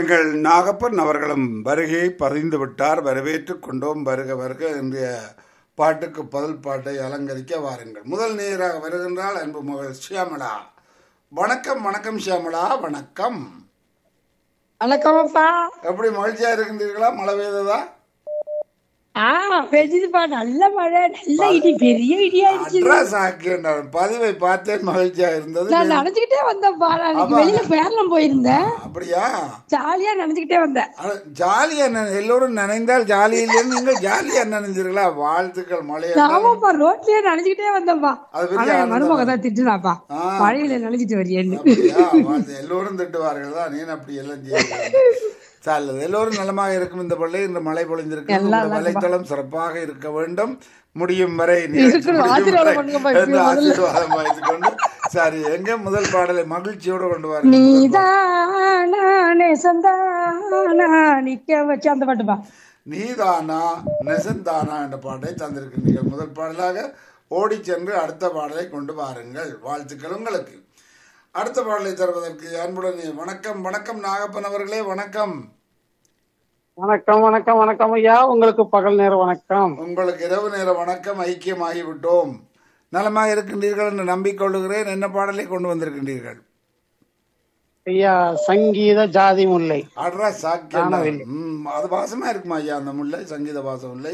எங்கள் நாகப்பன் அவர்களும் வருகையை பதிந்து விட்டார் வரவேற்றுக் கொண்டோம் வருக வருக இன்றைய பாட்டுக்கு பதில் பாட்டை அலங்கரிக்க வாருங்கள் முதல் நேராக வருகின்றால் அன்பு மகள் ஷியாமளா வணக்கம் வணக்கம் ஷியாமளா வணக்கம் வணக்கம் அப்பா எப்படி மகிழ்ச்சியா இருக்கின்றீர்களா மழை பெய்ததா ஆ பெய்யுதுப்பா நல்ல மழை நல்ல இடி பெரிய இடி ஆயிடுச்சு அட்ரஸ் ஆக்கின்றார் பதிவை பார்த்தேன் மகிழ்ச்சியா இருந்தது நான் நினைச்சுக்கிட்டே வந்தேன்ப்பா நான் இன்னைக்கு வெளியில பேரலாம் போயிருந்தேன் அப்படியா ஜாலியா நினைச்சுக்கிட்டே வந்தேன் ஆனா, ஜாலியா நன- எல்லோரும் நினைந்தால் ஜாலியிலே நீங்கள் ஜாலியா நினைஞ்சிருங்களா வாழ்த்துக்கள் மழையா ஆமாப்பா ரோட்லயே நினைச்சுக்கிட்டே வந்தேன்ப்பா அது பெரிய ஆனா என் ஆனந்தம். மருமக தான் திட்டுனாப்பா ஆ. மழையில நினைச்சிட்டு வரியேன்னு அப்படியா? வாழ்த்து. எல்லோரும் திட்டுவார்கள் தான் நீ அப்படி எல்லாம் செய்ய சாலது எல்லோரும் நலமாக இருக்கும் இந்த பள்ளி இந்த மழை பொழிந்திருக்கு எல்லாம் உங்கள் நலமா. வலைத்தளம் சிறப்பாக இருக்க வேண்டும் முடியும் வரை நிகழ்ச்சி இருக்கணும். முடியும் ஆசீர்வாதம் வரை பண்ணுங்கப்பா, என்று இப்படி முதல்ல. ஆசீர்வாதம் வைத்துக் கொண்டு சரி எங்க முதல் பாடலை மகிழ்ச்சியோடு கொண்டு வாருங்கள் நீதானா நேசந்தானா நிக்க வச்சு அந்த பாட்டுப்பா நீதானா நெசந்தானா என்ற பாட்டை தந்திருக்கின்றீர்கள் முதல் பாடலாக ஓடிச் சென்று அடுத்த பாடலை கொண்டு வாருங்கள் வாழ்த்துக்கள் உங்களுக்கு அடுத்த பாடலை தருவதற்கு அன்புடன் வணக்கம் வணக்கம் நாகப்பன் அவர்களே வணக்கம் வணக்கம் வணக்கம் வணக்கம் ஐயா உங்களுக்கு பகல் நேர வணக்கம் உங்களுக்கு இரவு நேர வணக்கம் ஐக்கியமாகி விட்டோம் நலமாக இருக்கின்றீர்கள் என்று நம்பிக்கொள்ளுகிறேன் என்ன பாடலை கொண்டு வந்திருக்கின்றீர்கள் ஐயா சங்கீத ஜாதி முல்லை அட்ரா சாக்கியம் காணவில்லை. ம், அது வாசமா இருக்குமா ஐயா அந்த முல்லை சங்கீத வாசம் முல்லை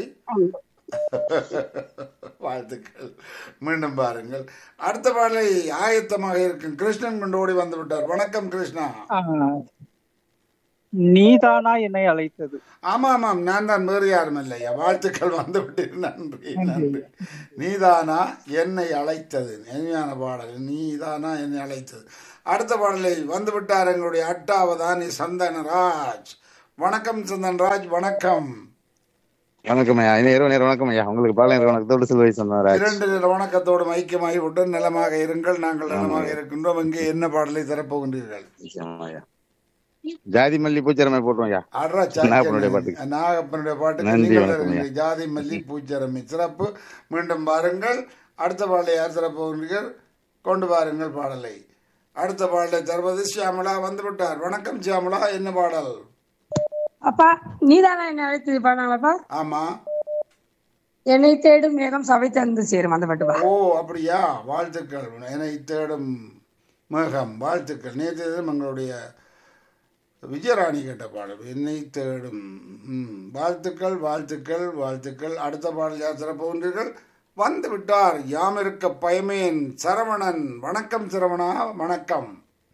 வாழ்த்துக்கள் மீண்டும் பாருங்கள் அடுத்த பாடலை ஆயத்தமாக இருக்கும் கிருஷ்ணன் கொண்டு ஓடி வந்து விட்டார் வணக்கம் கிருஷ்ணா ஆ, நீதானா என்னை அழைத்தது ஆமா ஆமாம் நான் தான் வேறு யாரும் இல்லையா வாழ்த்துக்கள் வந்து விட்டீர் நன்றி நன்றி நீதானா என்னை அழைத்தது இனிமையான பாடல் நீதானா என்னை அழைத்தது அடுத்த பாடலை வந்து விட்டார் எங்களுடைய அட்டாவதானி சந்தனராஜ் வணக்கம் சந்தன்ராஜ் வணக்கம் வணக்கம் ஐயா இனி இரவு நேரம் வணக்கம் ஐயா உங்களுக்கு பாலை நேரம் வணக்கத்தோடு சிலுவை சொன்னார் இரண்டு நில வணக்கத்தோடு ஐக்கியமாகி விட்டு நலமாக இருங்கள் நாங்கள் நலமாக இருக்கின்றோம் இங்கே என்ன பாடலை தரப்போகின்றீர்கள் ஐயா ஜாதி மல்லி பூச்சரமை போட்டுருவோம் ஐயா அட்ரா நாகப்பனுடைய பாட்டுக்கு. சாக்கியம். நாகப்பனுடைய பாட்டுக்கு நன்றி, நீங்கள் வணக்கம் இருக்கீங்க. ஜாதி மல்லி பூச்சரமி சிறப்பு மீண்டும் பாருங்கள் அடுத்த பாடலை யார் தரப்போகிறீர்கள் கொண்டு வாருங்கள் பாடலை அடுத்த பாடலை தருவது சியாமலா வந்து விட்டார் வணக்கம் சியாமலா என்ன பாடல் அப்பா நீதானா என்ன அழைத்தது பாடாங்களப்பா ஆமா என்னை தேடும் மேகம் சபை தந்து சேரும் அந்த பாட்டுப்பா ஓ அப்படியா வாழ்த்துக்கள் என்னை தேடும் மேகம் வாழ்த்துக்கள் நேற்று தினம் எங்களுடைய விஜயராணி கேட்ட பாடல் என்னை தேடும் ம், வாழ்த்துக்கள் வாழ்த்துக்கள் வாழ்த்துக்கள் அடுத்த பாடல் யார் சிறப்புகின்றீர்கள் வந்து விட்டார் யாம் இருக்க பயமேன் சரவணன் வணக்கம் சரவணா வணக்கம்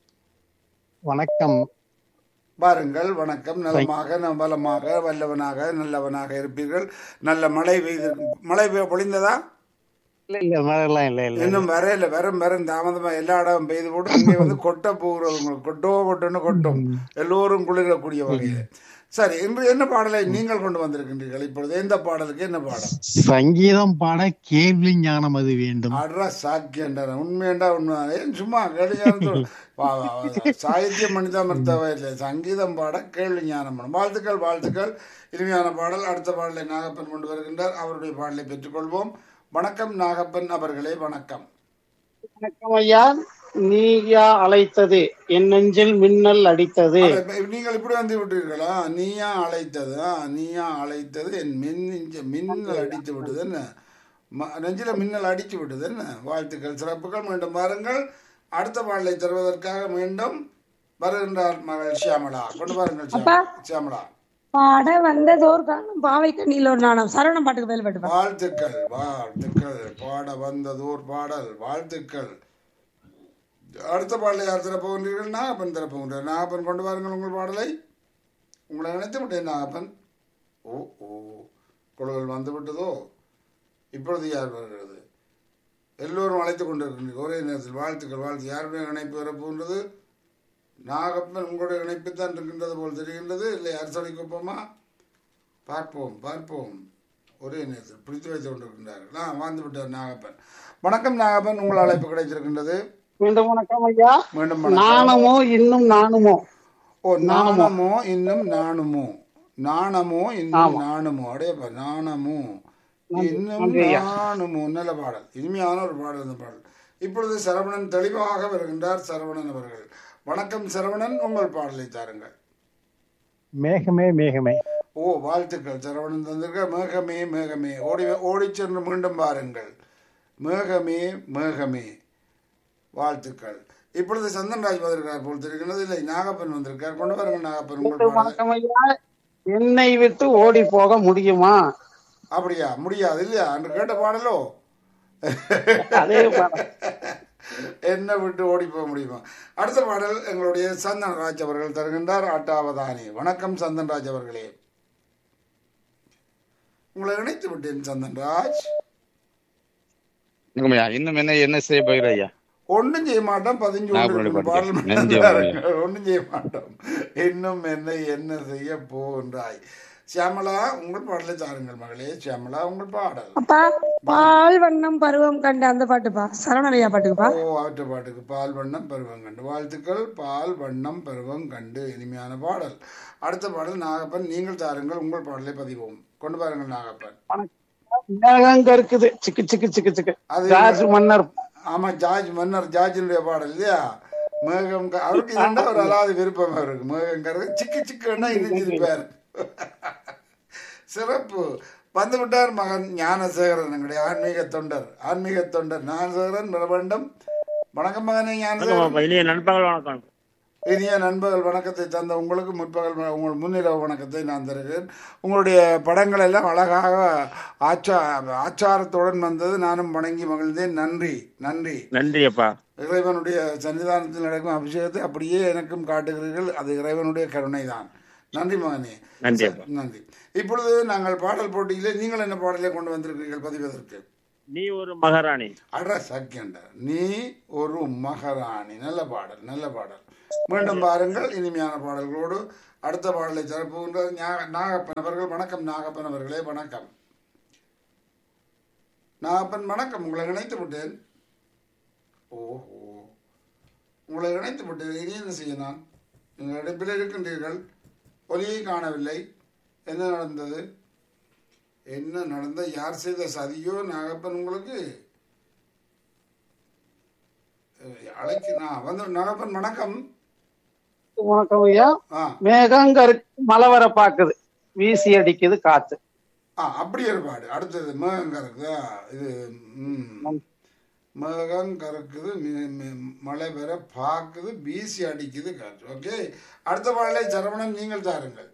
வணக்கம் வாருங்கள் வணக்கம் நலமாக நலமாக வல்லவனாக நல்லவனாக இருப்பீர்கள் நல்ல மழை பெய்து மழை பெய்ய பொழிந்ததா இல்ல இல்ல மழைலாம் இல்ல இல்ல இன்னும் வரையில வரும் வரும் தாமதமா எல்லா இடம் பெய்து போட்டு அங்கே வந்து கொட்ட போகிறது உங்களுக்கு கொட்டோ கொட்டோன்னு கொட்டும் எல்லோரும் குளிரக்கூடிய வகையில் சரி இன்று என்ன பாடலை நீங்கள் கொண்டு வந்திருக்கின்றீர்கள் இப்பொழுது எந்த பாடலுக்கு என்ன பாடல் சங்கீதம் பாட கேள்வி ஞானம் அது வேண்டும் அட்ரா சாக்கியன்ற உண்மையண்டா உண்மை ஏன் சும்மா கேள்வி சாகித்யம் மனிதாமர்த்தவ இல்லை சங்கீதம் பாட கேள்வி ஞானம் பண்ணணும் வாழ்த்துக்கள் வாழ்த்துக்கள் இனிமையான பாடல் அடுத்த பாடலை நாகப்பன் கொண்டு வருகின்றார் அவருடைய பாடலை பெற்றுக்கொள்வோம் வணக்கம் நாகப்பன் அவர்களே வணக்கம் வணக்கம் ஐயா நீயா அழைத்தது என் நெஞ்சில் மின்னல் அடித்தது அட, இப்ப நீங்கள் இப்படி வந்து விட்டீர்களா நீயா அழைத்தது ஆ, நீயா அழைத்தது என் மின் மின்னல் அடித்து விட்டது என்ன ம- நெஞ்சில மின்னல் அடித்து விட்டது என்ன வாழ்த்துக்கள் சிறப்புகள் மீண்டும் பாருங்கள் அடுத்த பாடலை தருவதற்காக மீண்டும் வருகின்றார் மகள் ஷியாமளா கொண்டு வாருங்கள் ஷியாமளா. ஷியாமளா பாட வந்ததோர் காலம் பாவை கண்ணியில் ஒரு நாணம் சரவணன் பாட்டுக்கு பதில் பாட்டுப்பா வாழ்த்துக்கள் வாழ்த்துக்கள் பாட வந்ததோர் பாடல் வாழ்த்துக்கள் அடுத்த பாடலை யார் தரப்போகின்றீர்கள் நாகப்பன் தரப்போகின்றார் நாகப்பன் கொண்டு வாருங்கள் உங்கள் பாடலை உங்களை நினைத்து விட்டேன் நாகப்பன் ஓ ஓ குழுவில் வந்து விட்டதோ இப்பொழுது யார் வருகிறது எல்லோரும் அழைத்து கொண்டிருக்கின்றீர்கள் ஒரே நேரத்தில் வாழ்த்துக்கள் வாழ்த்து யாருடைய இணைப்பு வரப்போகின்றது நாகப்பன் உங்களுடைய இணைப்பு தான் இருக்கின்றது போல் தெரிகின்றது இல்லை அரசடி குப்பமா பார்ப்போம் பார்ப்போம் ஒரே நேரத்தில் பிடித்து வைத்துக் கொண்டிருக்கின்றார்கள் நான் வாழ்ந்து விட்டார் நாகப்பன் வணக்கம் நாகப்பன் உங்கள் அழைப்பு கிடைத்திருக்கின்றது மீண்டும் வணக்கம் ஐயா மீண்டும் வணக்கம். நாணமோ இன்னும் நாணுமோ ஓ நாணமோ இன்னும் நாணுமோ நாணமோ இன்னும் நாணுமோ அடையப்பா நாணமோ இன்னும் நாணுமோ நல்ல பாடல் இனிமையான ஒரு பாடல் இந்த பாடல் இப்பொழுது சரவணன் தெளிவாக வருகின்றார் சரவணன் அவர்கள் வணக்கம் சரவணன் உங்கள் பாடலை தாருங்கள் மேகமே மேகமே ஓ வாழ்த்துக்கள் சரவணன் தந்திருக்க மேகமே மேகமே ஓடி ஓடி சென்று மீண்டும் பாருங்கள் மேகமே மேகமே வாழ்த்துக்கள் இப்பொழுது சந்தன்ராஜ் வந்திருக்கார் போல் தெரிகிறது இல்லை நாகப்பன் வந்திருக்கார் கொண்டு வாருங்கள் நாகப்பன் உங்கள் பாடலை. வணக்கம் ஐயா என்னை விட்டு ஓடி போக முடியுமா அப்படியா முடியாது இல்லையா அன்று கேட்ட பாடலோ அதே பாடல். என்ன விட்டு ஓடி போக முடியுமா அடுத்த பாடல் எங்களுடைய சந்தன்ராஜ் அவர்கள் தருகின்றார் அட்டாவதானி வணக்கம் சந்தன்ராஜ் அவர்களே உங்களை இணைத்து விட்டேன் சந்தன்ராஜ் வணக்கம் ஐயா இன்னும் என்ன என்ன செய்ய போகிற ஐயா ஒன்றும் செய்ய மாட்டோம் பதிஞ்சு நான் கொண்டு அப்படி பாடல் படிக்கிறேன். நன்றி அவர்களே. ஒன்றும் செய்ய மாட்டோம் இன்னும் என்ன என்ன செய்ய போகின்றாய் சியாமலா உங்கள் பாடலை தாருங்கள் மகளே சியாமலா உங்கள் பாடல் அப்பா பால் வண்ணம் பருவம் கண்ட அந்த பாட்டுப்பா சரவணையா பாட்டுக்குப்பா ஓ ஆற்று பாட்டுக்கு பால் வண்ணம் பருவம் கண்டு வாழ்த்துக்கள் பால் வண்ணம் பருவம் கண்டு இனிமையான பாடல் அடுத்த பாடல் நாகப்பன் நீங்கள் தாருங்கள் உங்கள் பாடலை பதிவோம் கொண்டு பாருங்கள் நாகப்பன் மேகங்க இருக்குது சிக்கு சிக்கு சிக்கு சிக்கு அது ஜார்ஜ் மன்னர் ஆமா ஜார்ஜ் மன்னர் ஜார்ஜினுடைய பாடல் இல்லையா மேகம் க- அவருக்கு இதுண்டா ஒரு அலாத விருப்பம் அவருக்கு மேகங்கிறது சிக்கு சிக்குன்னா இணைஞ்சிருப்பார் சிறப்பு வந்து விட்டார் மகன் ஞானசேகரன் எங்களுடைய ஆன்மீக தொண்டர் ஆன்மீக தொண்டர் ஞானசேகரன் பிரபண்டம் வணக்கம் மகனே ஞானசேகரன் இனிய நண்பர்கள் வணக்கம் இனிய நண்பர்கள் வணக்கத்தை தந்த உங்களுக்கு முற்பகல் வ- உங்கள் முன்னிரவு வணக்கத்தை நான் தருகிறேன் உங்களுடைய படங்கள் எல்லாம் அழகாக ஆச்சா ஆச்சாரத்துடன் வந்தது நானும் வணங்கி மகிழ்ந்தேன் நன்றி நன்றி நன்றி அப்பா இறைவனுடைய சன்னிதானத்தில் நடக்கும் அபிஷேகத்தை அப்படியே எனக்கும் காட்டுகிறீர்கள் அது இறைவனுடைய கருணை தான் நன்றி மகனே நன்றி ச- நன்றி இப்பொழுது நாங்கள் பாடல் போட்டியிலே நீங்கள் என்ன பாடலை கொண்டு வந்திருக்கிறீர்கள் பதிவதற்கு நீ ஒரு மகாராணி அட சக்கியண்ட நீ ஒரு மகாராணி நல்ல பாடல் நல்ல பாடல் மீண்டும் பாருங்கள் இனிமையான பாடல்களோடு அடுத்த பாடலை சிறப்புகின்ற ஞா- நாகப்பன் அவர்கள் வணக்கம் நாகப்பன் அவர்களே வணக்கம் நாகப்பன் வணக்கம் உங்களை இணைத்து விட்டேன் ஓஹோ உங்களை இணைத்து விட்டேன் இனி என்ன செய்ய நான் நீங்கள் இடைப்பில் இருக்கின்றீர்கள் ஒலியை காணவில்லை என்ன நடந்தது என்ன நடந்த யார் செய்த சதியோ நாகப்பன் உங்களுக்கு அஹ், அழைக்கு நான் வந்து நாகப்பன் வணக்கம் வணக்கம் ஐயா ஆ மேகங்க இருக்கு மழை வர பாக்குது வீசி அடிக்குது காத்து ஆ அப்படி ஒரு பாடு அடுத்தது மேகம் கறக்குதா இது ம் மேகம் கறக்குது மி- மி- மழை பெற பாக்குது வீசி அடிக்குது காற்று ஓகே அடுத்த பாடலை சரவணன் நீங்கள் தாருங்கள்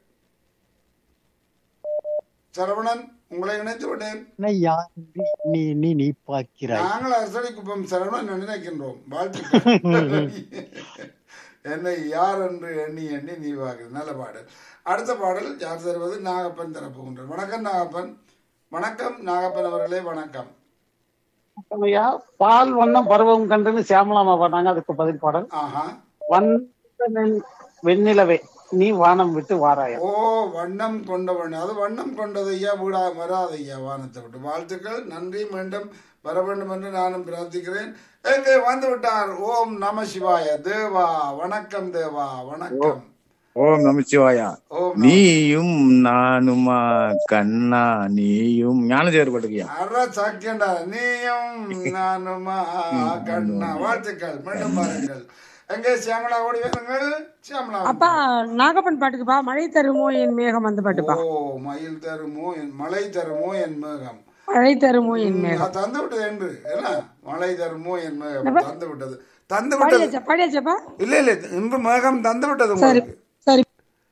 சரவணன் உங்களை இணைத்து விட்டேன் என்னை யார் என்று நீ நீ நீ பார்க்கிறாய் நாங்கள் அரசடி குப்பம் சரவணன் நினைக்கின்றோம் வாழ்த்துக்கள் என்னை யார் என்று எண்ணி எண்ணி நீ வாக்குது நல்ல பாடல் அடுத்த பாடல் யார் தருவது நாகப்பன் தரப்புகின்றார் வணக்கம் நாகப்பன் வணக்கம் நாகப்பன் அவர்களே வணக்கம் வணக்கம் ஐயா பால் வண்ணம் பருவம் கண்டுன்னு சியாமலாமா பண்ணாங்க அதுக்கு பதில் பாடல் ஆஹா வந்த நெல் வெண்ணிலவே நீ வானம் விட்டு வாராயா ஓ வண்ணம் கொண்டவன் அது வண்ணம் கொண்டது ஐயா வீடா வராது ஐயா வானத்தை விட்டு வாழ்த்துக்கள் நன்றி மீண்டும் வர வேண்டும் என்று நானும் பிரார்த்திக்கிறேன் எங்கே வந்து விட்டார் ஓம் நம சிவாய தேவா வணக்கம் தேவா வணக்கம் ஓம் நமச்சிவாயா ஓம் நம- நீயும் நானுமா கண்ணா நீயும் ஞானதேவர் பட்டுக்கியா அற சாக்கியண்டா நீயும் நானுமா கண்ணா வாழ்த்துக்கள் மீண்டும் பாருங்கள் எங்கே சியாமலா ஓடி வருங்கள் சியாமலா அப்பா நாகப்பன் பாட்டுக்குப்பா மழை தருமோ என் மேகம் அந்த பாட்டுப்பா ஓ மயில் தருமோ என் மலை தருமோ என் மேகம் மழை தருமோ என் மேகம் அது தந்து விட்டது என்று என்ன மழை தருமோ என் மேகம் தந்து விட்டது தந்து விட்டது பாடியாச்சா பாடியாச்சாப்பா இல்ல இல்ல இன்று மேகம் தந்து விட்டது சரி உங்களுக்கு சரி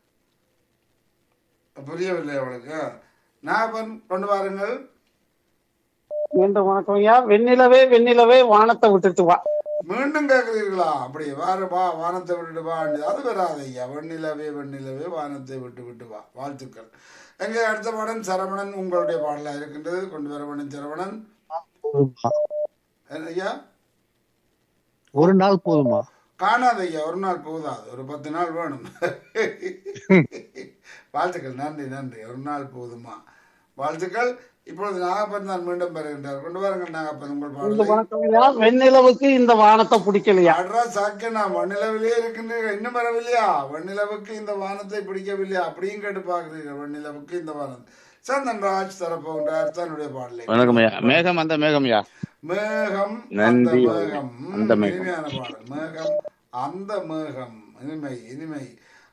புரியவில்லை அவளுக்கு நாகப்பன் கொண்டு வாருங்கள் மீண்டும் வணக்கம் ஐயா வெண்ணிலவே வெண்ணிலவே வானத்தை விட்டுட்டு வா மீண்டும் கேட்கிறீர்களா அப்படி வார வா வானத்தை விட்டுட்டு வா அது வராது ஐயா வெண்ணிலவே வெண்ணிலவே வானத்தை விட்டு விட்டு வா வாழ்த்துக்கள் எங்கே அடுத்த பாடன் சரவணன் உங்களுடைய பாடலா இருக்கின்றது கொண்டு வர வேண்டும் சரவணன் போதுமா என்ன ஐயா ஒரு நாள் போதுமா காணாது ஐயா ஒரு நாள் போதாது ஒரு பத்து நாள் வேணும் வாழ்த்துக்கள் நன்றி நன்றி ஒரு நாள் போதுமா வாழ்த்துக்கள் இப்பொழுது நாகப்பன் தான் மீண்டும் பெறுகின்றார் கொண்டு வாருங்கள் நாகப்பன் உங்கள் இந்த பாடலை வணக்கம் ஐயா வெண்ணிலவுக்கு இந்த வானத்தை பிடிக்கலையா அட்ரா சாக்க நான் வண்ணிலவிலே இருக்கின்றீர்கள் இன்னும் வரவில்லையா வண்ணிலவுக்கு இந்த வானத்தை பிடிக்கவில்லையா அப்படியும் கேட்டு பார்க்கிறீர்கள் வண்ணிலவுக்கு இந்த வானம் சந்தன் ராஜ் தரப்போன்றார் தன்னுடைய பாடலை வணக்கம் ஐயா மேகம் அந்த மேகம் ஐயா மேகம் அந்த நன்றி. மேகம் ம், அந்த மேகம். இனிமையான பாடல் மேகம் அந்த மேகம் இனிமை இனிமை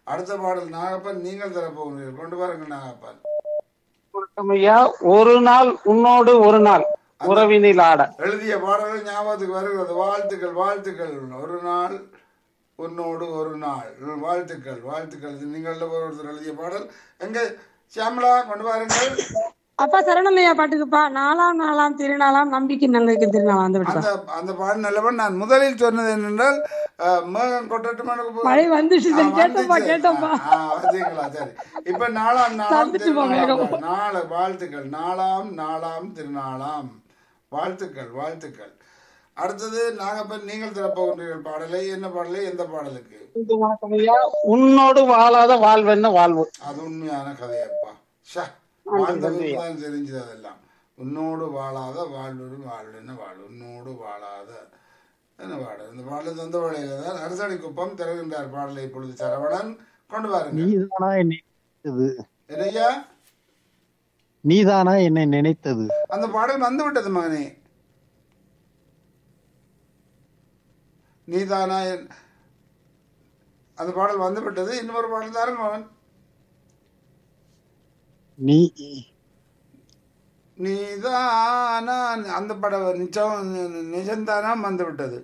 அடுத்த பாடல் நாகப்பன் நீங்கள் தரப்போகிறீர்கள் கொண்டு வாருங்கள் நாகப்பன் வணக்கம் ஐயா ஒரு நாள் உன்னோடு ஒரு நாள் உறவினில் ஆட எழுதிய பாடல்கள் ஞாபகத்துக்கு வருகிறது வாழ்த்துக்கள் வாழ்த்துக்கள் ஒரு நாள் உன்னோடு ஒரு நாள் வாழ்த்துக்கள் வாழ்த்துக்கள் இது நீங்கள் ஒருத்தர் எழுதிய பாடல் எங்க சியாமலா கொண்டு வாருங்கள் அப்பா சரணமையா பாட்டுக்குப்பா நாலாம் நாளாம் திருநாளாம் நம்பிக்கை நங்கைக்கு திருநாளாம் அந்த பாட்டு அந்த அந்த பாடல் நல்லவன் நான் முதலில் சொன்னது என்னென்றால் அஹ், மேகம் கொட்டட்டும் எனக்கு போ- மழை வந்துச்சு ஆ, சரி, கேட்டோம்ப்பா வந்துச்சு. கேட்டோம்ப்பா ஆ, ஆ, வந்தீங்களா சரி இப்ப நாலாம் நாளாம் தந்துச்சுப்பா மேகம். திருநாளாம் நாள வாழ்த்துக்கள் நாலாம் நாளாம் திருநாளாம் வாழ்த்துக்கள் வாழ்த்துக்கள் அடுத்தது நாகப்பன் நீங்கள் திறப்போகின்றீர்கள் பாடலை என்ன பாடலை எந்த பாடலுக்கு இது வணக்கம் ஐயா உன்னோடு வாழாத வாழ்வென்ன வாழ்வு அது உண்மையான கதையப்பா ஷா நன்றி, வாழ்ந்ததுக்கு நன்றி. தான் தெரிஞ்சது அதெல்லாம் உன்னோடு வாழாத வாழ்வு வாழ்வு என்ன வாழ்வு உன்னோடு வாழாத என்ன பாடல் இந்த பாடல் தந்த வழியில தான் அரசடி குப்பம் திறகின்றார் பாடலை இப்பொழுது சரவணன் கொண்டு வாருங்க நீதானா என்னை நினைத்தது என்னய்யா நீதானா என்னை நினைத்தது அந்த பாடல் வந்து விட்டது மகனே நீதானா என்- அந்த பாடல் வந்து விட்டது இன்னொரு பாடல் தாருங்க மகன் நீ நீதானா அந்த படம் நிச்சயம் நிஜம்தானா வந்து விட்டது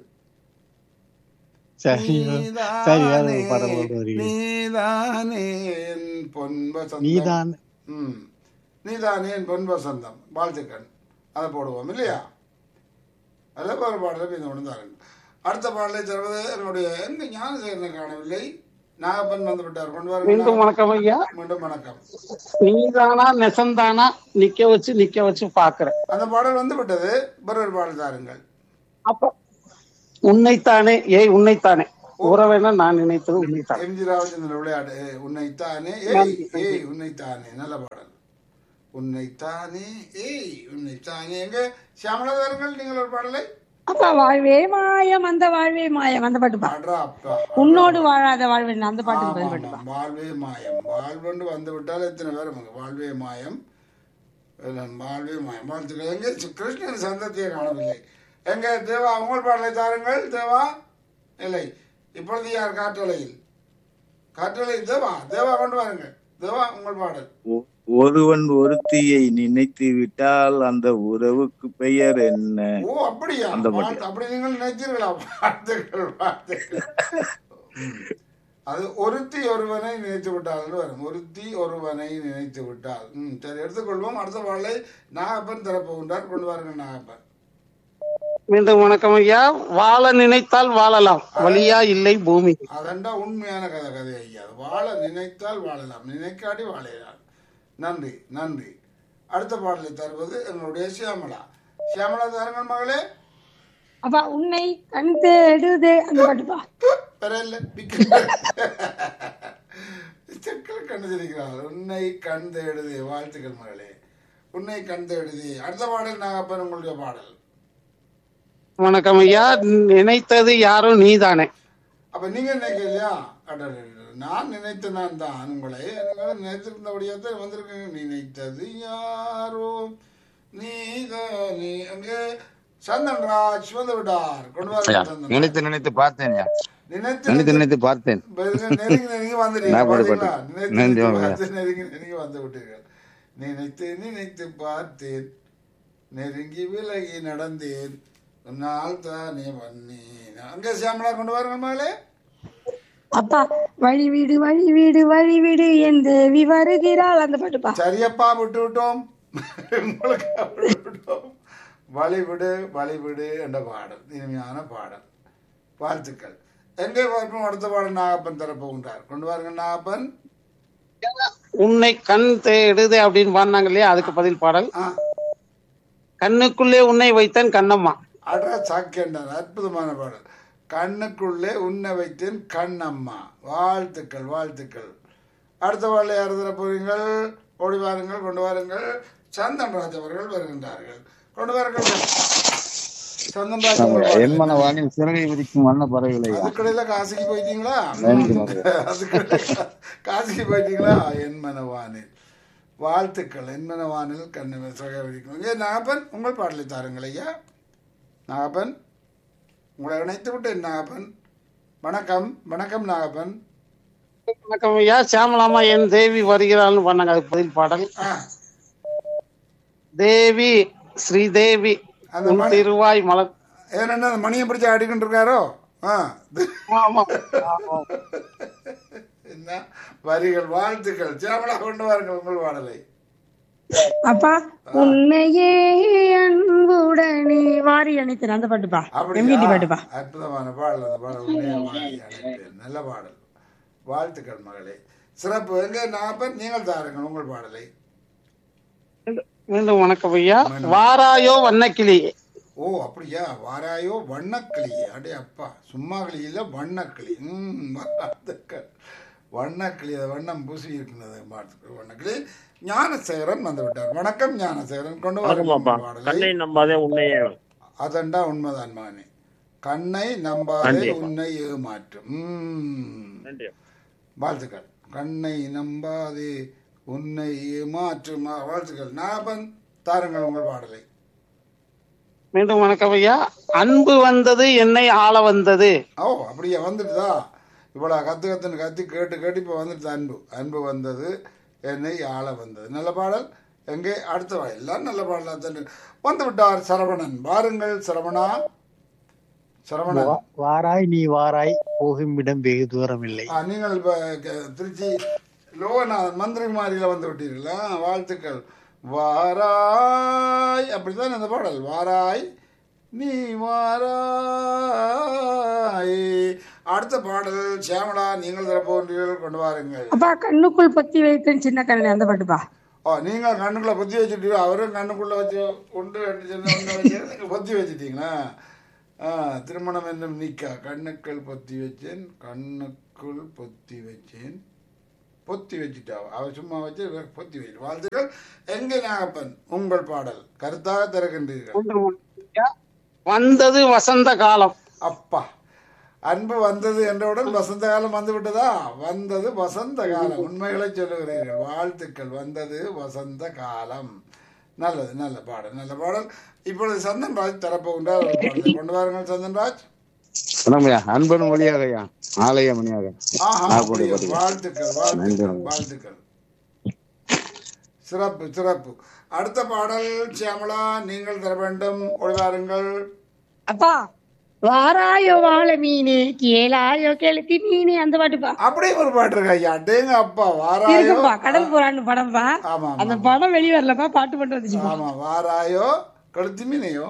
சரி சரி வேற ஒரு பாடல் கொண்டு வருகிறேன் நீதானே என் பொன் வசந்தம் நீதான் ம் நீதானே என் பொன் வசந்தம் வாழ்த்துக்கள் அதை போடுவோம் இல்லையா அதில் ஒரு பாடலை இந்த ஒன்று தாருங்க அடுத்த பாடலை தருவது என்னுடைய எங்க ஞானசேகரனை காணவில்லை நாகப்பன் வந்து விட்டார் கொண்டு மீண்டும் வாருங்கள் வணக்கம் ஐயா மீண்டும் வணக்கம் நீதானா நெசந்தானா நிக்க வச்சு நிக்க வச்சு பாக்குறேன் அந்த பாடல் வந்து விட்டது ஒரு பாடல் தாருங்கள் அப்ப உன்னைத்தானே ஏய் உன்னைத்தானே உறவென நான் நினைத்தது உன்னைத்தானே எம்ஜி ராமச்சந்திரன் விளையாடு ஏய், உன்னைத்தானே ஏய் ஏய் உன்னைத்தானே நல்ல பாடல் உன்னைத்தானே ஏய் உன்னைத்தானே எங்க சியாமலா தாருங்கள் நீங்கள் ஒரு பாடலை அப்பா வாழ்வே மாயம் அந்த வாழ்வே மாயம் அந்த பாட்டுப்பா அடா அப்பா உன்னோடு வாழாத வாழ்வே அந்த பாட்டுக்கு பதில் ஆமாம், பாட்டுப்பா ஆமாம். வாழ்வே மாயம் வாழ்வென்று வந்து விட்டால் எத்தனை பேர் நமக்கு வாழ்வே மாயம் எல்லாம் வாழ்வே மாயம் வாழ்த்துக்கள் எங்கே சி- கிருஷ்ணன் சந்ததியை காணவில்லை எங்க தேவா உங்கள் பாடலை தாருங்கள் தேவா இல்லை இப்பொழுது யார் காற்றலையில் காற்றலை தேவா தேவா கொண்டு வாருங்கள் தேவா உங்கள் பாடல் ஒ- ஒருவன் ஒருத்தியை நினைத்து விட்டால் அந்த உறவுக்கு பெயர் என்ன ஓ அப்படியா அந்த பாட்டு. வாழ்த்து- அப்படி நீங்கள் நினைத்தீர்களா வாழ்த்துக்கள் வாழ்த்துக்கள் ம். அது ஒருத்தி ஒருவனை நினைத்து விட்டால் வரும் ஒருத்தி ஒருவனை நினைத்து விட்டால் ம் சரி எடுத்துக்கொள்வோம் அடுத்த பாடலை நாகப்பன் திறப்புகின்றார் கொண்டு வாருங்கள் நாகப்பன் மீண்டும் வணக்கம் ஐயா வாழ நினைத்தால் வாழலாம் வழியா இல்லை பூமி அதண்டா உண்மையான கதை கதை ஐயா வாழ நினைத்தால் வாழலாம் நினைக்காடி வாழலாம் நன்றி நன்றி அடுத்த பாடலை தருவது எங்களுடைய சியாமலா சியாமலா தாருங்கள் மகளே அப்பா உன்னை கண் தேடுதே அந்த பாட்டுப்பா பெறல செக்கல் கண்டு தெரிகிறார் உன்னை கண் தேடுது வாழ்த்துக்கள் மகளே உன்னை கண் தேடுது அடுத்த பாடல் நாகப்பன் உங்களுடைய பாடல் வணக்கம் ஐயா நினைத்தது யாரும் நீதானே அப்ப நீங்க நினைக்கலையா அடடடட. நான் நினைத்த நான் தான் உங்களை நீங்கள் நினைத்திருந்தபடியா தான் வந்திருக்கீங்க நினைத்தது யாரோ நீதானே அங்கே சந்தன் ராஜ் வந்து விட்டார் கொண்டு வர ஐயா, சந்தன் நினைத்து நினைத்து பார்த்தேன் ஐயா. நினைத்து நினைத்து நினைத்து பார்த்தேன் நெருங்கி நெருங்கி வந்துட்டீங்க நான் பாடு பாத்தீங்களா? பாட்டு. நினைத்து நன்றி, நினைத்து வாங்க. பார்த்து நெருங்கி நெருங்கி வந்து விட்டீர்கள் நினைத்து நினைத்து பார்த்தேன் நெருங்கி விலகி நடந்தேன் நாள் தானே வந்தேன் அங்க சியாமலா கொண்டு வாருங்க மகளே அப்பா வழி வீடு வழி வீடு வழி வீடு என் தேவி வருகிறாள் அந்த பாட்டுப்பா சரியப்பா விட்டு விட்டோம் உங்களுக்கு விட்டு விட்டோம் வழிவிடு வழிவிடு என்ற பாடல் இனிமையான பாடல் வாழ்த்துக்கள் எங்கே பார்ப்போம் அடுத்த பாடல் நாகப்பன் தரப்போகின்றார் கொண்டு வாருங்க நாகப்பன் உன்னை கண் தேடுதே அப்படின்னு பாடினாங்க இல்லையா அதுக்கு பதில் பாடல் ஆ கண்ணுக்குள்ளே உன்னை வைத்தேன் கண்ணம்மா அடா சாக்கேண்டார் அற்புதமான பாடல் கண்ணுக்குள்ளே உன்னை வைத்தேன் கண்ணம்மா வாழ்த்துக்கள் வாழ்த்துக்கள் அடுத்த பாடலை யார் தர போறீங்கள் ஓடி வாருங்கள் கொண்டு வாருங்கள் சந்தன் ராஜ் அவர்கள் வருகின்றார்கள் கொண்டு வாருங்கள் சந்தன் ராஜ் உங்கள் என் பாடலை. மன வானில் சிறகை விரிக்கும் வண்ண பறவைகளை அதுக்கடையில காசிக்கு போயிட்டீங்களா நன்றி மகளே. அதுக்கடையில காசிக்கு போயிட்டீங்களா என் மனவானில் வாழ்த்துக்கள் என் மனவானில் கண்ணு சகவரிக்கும் இங்கே நாகப்பன் உங்கள் பாடலை தாருங்கள் ஐயா நாகப்பன் உங்களை இணைத்து விட்டேன் நாகப்பன் வணக்கம் வணக்கம் நாகப்பன் வணக்கம் ஐயா சியாமலாமா என் தேவி வருகிறாள்னு பண்ணாங்க அது பதில் பாடல் ஆ, தேவி ஸ்ரீதேவி அந்த உன் மணி- திருவாய் மலர் ஏன்னா அந்த மணியை பிடிச்சி ஆடிக்கிட்டு இருக்காரோ ஆ ஆமா ஆமா. என்ன வரிகள் வாழ்த்துக்கள் சேமலா கொண்டு வாருங்கள் உங்கள் பாடலை அப்பா உன்னையே அன்புடனே வாரி அணைத்தேன் அந்த பாட்டுப்பா எம்கிட்டி பாட்டுப்பா அற்புதமான பாடல் அந்த பாடல் உண்மையா வாரி அழைப்பேன். நல்ல பாடல் வாழ்த்துக்கள் மகளே சிறப்பு எங்க நாப்பன் நீங்கள் தாருங்கள் உங்கள் பாடலை மீண்டும் வணக்கம் ஐயா வாராயோ வண்ணக்கிளி ஓ அப்படியா வாராயோ வண்ணக்கிளி அடே அப்பா சும்மா கிளி இல்ல வண்ணக்கிளி ம் வாழ்த்துக்கள் வண்ணக்கிளி அது வண்ணம் பூசி இருக்கிறது வாழ்த்துக்கள் வண்ணக்கிளி ஞானசேகரன் வந்து விட்டார் வணக்கம் ஞானசேகரன் கொண்டு வணக்கம் பாப்பா வாருங்கள் பாடலை கண்ணை நம்பாதே உன்னையே அதண்டா உண்மைதான் மகனே கண்ணை நம்பாதே நன்றி. உன்னை ஏமாற்றும் ம். நன்றி வாழ்த்துக்கள் கண்ணை நம்பாதே உன்னை ஏமாற்றும் ஆ, வாழ்த்துக்கள் நாபன் தாருங்கள் உங்கள் பாடலை மீண்டும் வணக்கம் ஐயா அன்பு வந்தது என்னை ஆள வந்தது ஓ அப்படியா வந்துட்டுதா இவ்வளோ கத்து கத்துன்னு கத்தி கேட்டு கேட்டு இப்போ வந்துட்டு அன்பு அன்பு வந்தது என்னை ஆள வந்தது நல்ல பாடல் எங்கே அடுத்த பாடல் எல்லாம் நல்ல பாடலாக தான் வந்து விட்டார் சரவணன் வாருங்கள் சரவணா சரவணன் வா- வாராய் நீ வாராய் போகும் இடம் வெகு தூரம் இல்லை ஆ, நீங்கள் இப்போ திருச்சி லோகநாதன் மந்திரிமாரியில் வந்து விட்டீர்களா வாழ்த்துக்கள் வாராய் அப்படித்தான் அந்த பாடல் வாராய் நீ வாராய் அடுத்த பாடல் சியாமலா நீங்கள் தரப்போன்றீர்கள் கொண்டு வாருங்கள் அப்பா கண்ணுக்குள் பொத்தி வைத்தேன் சின்ன கண்ணு அந்த பாட்டுப்பா ஓ நீங்கள் கண்ணுக்குள்ள பொத்தி வச்சுட்டீங்க அவரும் கண்ணுக்குள்ள வச்சு உண்டு ரெண்டு சின்ன உண்டு வச்சு நீங்கள் பொத்தி வச்சுட்டீங்களா ஆ திருமணம் என்னும் நிக்கா கண்ணுக்குள் பொத்தி வச்சேன் கண்ணுக்குள் பொத்தி வச்சேன் பொத்தி வச்சுட்டா அவ சும்மா வச்சு இவர் பொத்தி வச்சு வாழ்த்துக்கள் எங்கே நாகப்பன் உங்கள் பாடல் கருத்தாக திறக்கின்றீர்கள் மீண்டும் வணக்கம் ஐயா. வந்தது வசந்த காலம் அப்பா அன்பு வந்தது என்றவுடன் வசந்த காலம் வந்து விட்டதா வந்தது வசந்த காலம் உண்மைகளை சொல்லுகிறீர்கள் வாழ்த்துக்கள் வந்தது வசந்த காலம் நல்லது நல்ல பாடல் நல்ல பாடல் இப்பொழுது சந்தன்ராஜ் தரப்போகின்றார் ஒரு பாடலை கொண்டு வாருங்கள் சந்தன்ராஜ் வணக்கம் ஐயா அன்பன் மொழியாக ஐயா ஆலய மணியாக ஆஹா நான் அப்படியா? கூட படிக்கிறேன். வாழ்த்துக்கள் வாழ்த்துக்கள் வாழ்த்துக்கள் சிறப்பு சிறப்பு அடுத்த பாடல் சியாமலா நீங்கள் தர வேண்டும் ஒளிவாருங்கள் அப்பா வாராயோ வாழை மீனே கேளாயோ கெளுத்தி மீனே அந்த பாட்டுப்பா அப்படியே ஒரு பாட்டு இருக்கா ஐயா டேங்க அப்பா வாராயோ இருக்குப்பா கடல் புறான்னு படம்ப்பா ஆமா அந்த ஆமா படம் வெளிய வரலப்பா பாட்டு மட்டும் வந்துச்சுப்பா ஆமா வாராயோ கழுத்து மீனையோ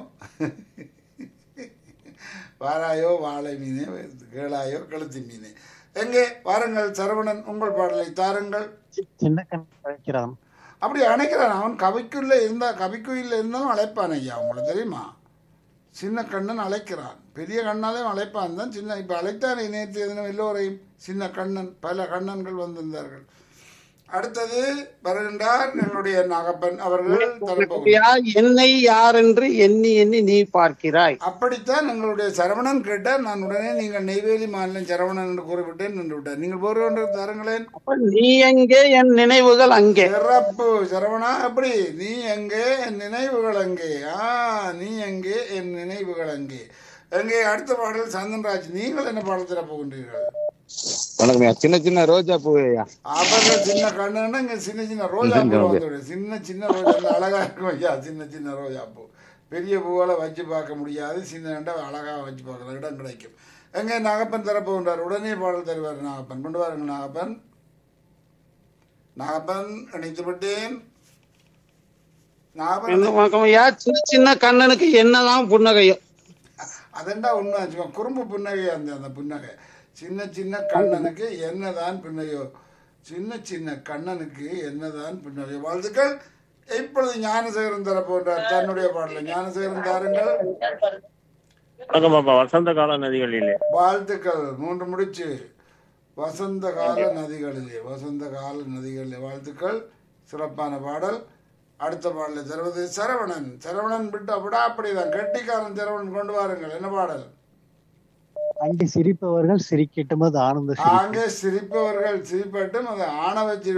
வாராயோ வாழை மீனே கேளாயோ கழுத்து மீனே எங்கே வாருங்கள் சரவணன் உங்கள் பாடலை தாருங்கள் சின்ன கண் அழைக்கிறான் அப்படி அணைக்கிறான் அவன் கவிக்குள்ள இருந்தா கவிக்குயில் இருந்தாலும் அழைப்பான் ஐயா உங்களுக்கு தெரியுமா சின்ன கண்ணன் அழைக்கிறான் பெரிய கண்ணாலே அழைப்பான் தான் சின்ன இப்போ அழைத்தானே நேற்று தினம் எல்லோரையும் சின்ன கண்ணன் பல கண்ணன்கள் வந்திருந்தார்கள் அடுத்தது வருகின்றார் எங்களுடைய நாகப்பன் அவர்கள் தரப்போகிறார் ஐயா, என்னை யார் என்று எண்ணி எண்ணி நீ பார்க்கிறாய் அப்படித்தான் எங்களுடைய சரவணன் கேட்டார் நான் உடனே நீங்கள் நெய்வேலி மாநிலம் சரவணன் என்று கூறிவிட்டேன் நின்று விட்டார் நீங்கள் ஒன்று தருங்களேன் அப்ப நீ எங்கே என் நினைவுகள் அங்கே சிறப்பு சரவணா அப்படி நீ எங்கே என் நினைவுகள் அங்கே ஆ நீ எங்கே என் நினைவுகள் அங்கே எங்கே அடுத்த பாடல் சந்தன்ராஜ் நீங்கள் என்ன பாடல் தர போகின்றீர்கள் வணக்கம் ஐயா சின்ன சின்ன ரோஜா பூ ஐயா அவர்கள் சின்ன கண்ணுன்னா இங்க சின்ன சின்ன ரோஜா பூ வந்து சின்ன சின்ன ரோஜா இந்த அழகா இருக்கும் ஐயா சின்ன சின்ன ரோஜா பூ பெரிய பூவால வச்சு பார்க்க முடியாது சின்ன கண்டா அழகா வச்சு பார்க்கலாம் இடம் கிடைக்கும் எங்கே நாகப்பன் தரப்போகின்றார் உடனே பாடல் தருவார் நாகப்பன் கொண்டு வாருங்க நாகப்பன் நாகப்பன் இணைத்து விட்டேன் நாகப்பன் மீண்டும் வணக்கம் ஐயா சின்ன சின்ன கண்ணனுக்கு என்னதான் புன்னகையோ அதெண்டா உண்மை சும்மா குறும்பு புன்னகை அந்த அந்த புன்னகை சின்ன சின்ன கண்ணனுக்கு என்னதான் புன்னகையோ சின்ன சின்ன கண்ணனுக்கு என்னதான் புன்னகையோ வாழ்த்துக்கள் இப்பொழுது ஞானசேகரன் தர போன்றார் தன்னுடைய பாடல ஞானசேகரன் தாருங்கள் வணக்கம் பாப்பா வசந்த கால நதிகளிலே வாழ்த்துக்கள் மூன்று முடிச்சு வசந்த கால நதிகளிலே வசந்த கால நதிகளிலே வாழ்த்துக்கள் சிறப்பான பாடல் அடுத்த பாடலை தருவது சரவணன் சரவணன் விட்டு அப்படியா அப்படிதான் கெட்டிக்காரன் சரவணன் கொண்டு வாருங்கள் என்ன பாடல் அங்கே சிரிப்பவர்கள் சிரிக்கட்டும் அது ஆனந்த சிரிப்பு அங்கே சிரிப்பவர்கள் சிரிப்பட்டும் அதை ஆண வச்சு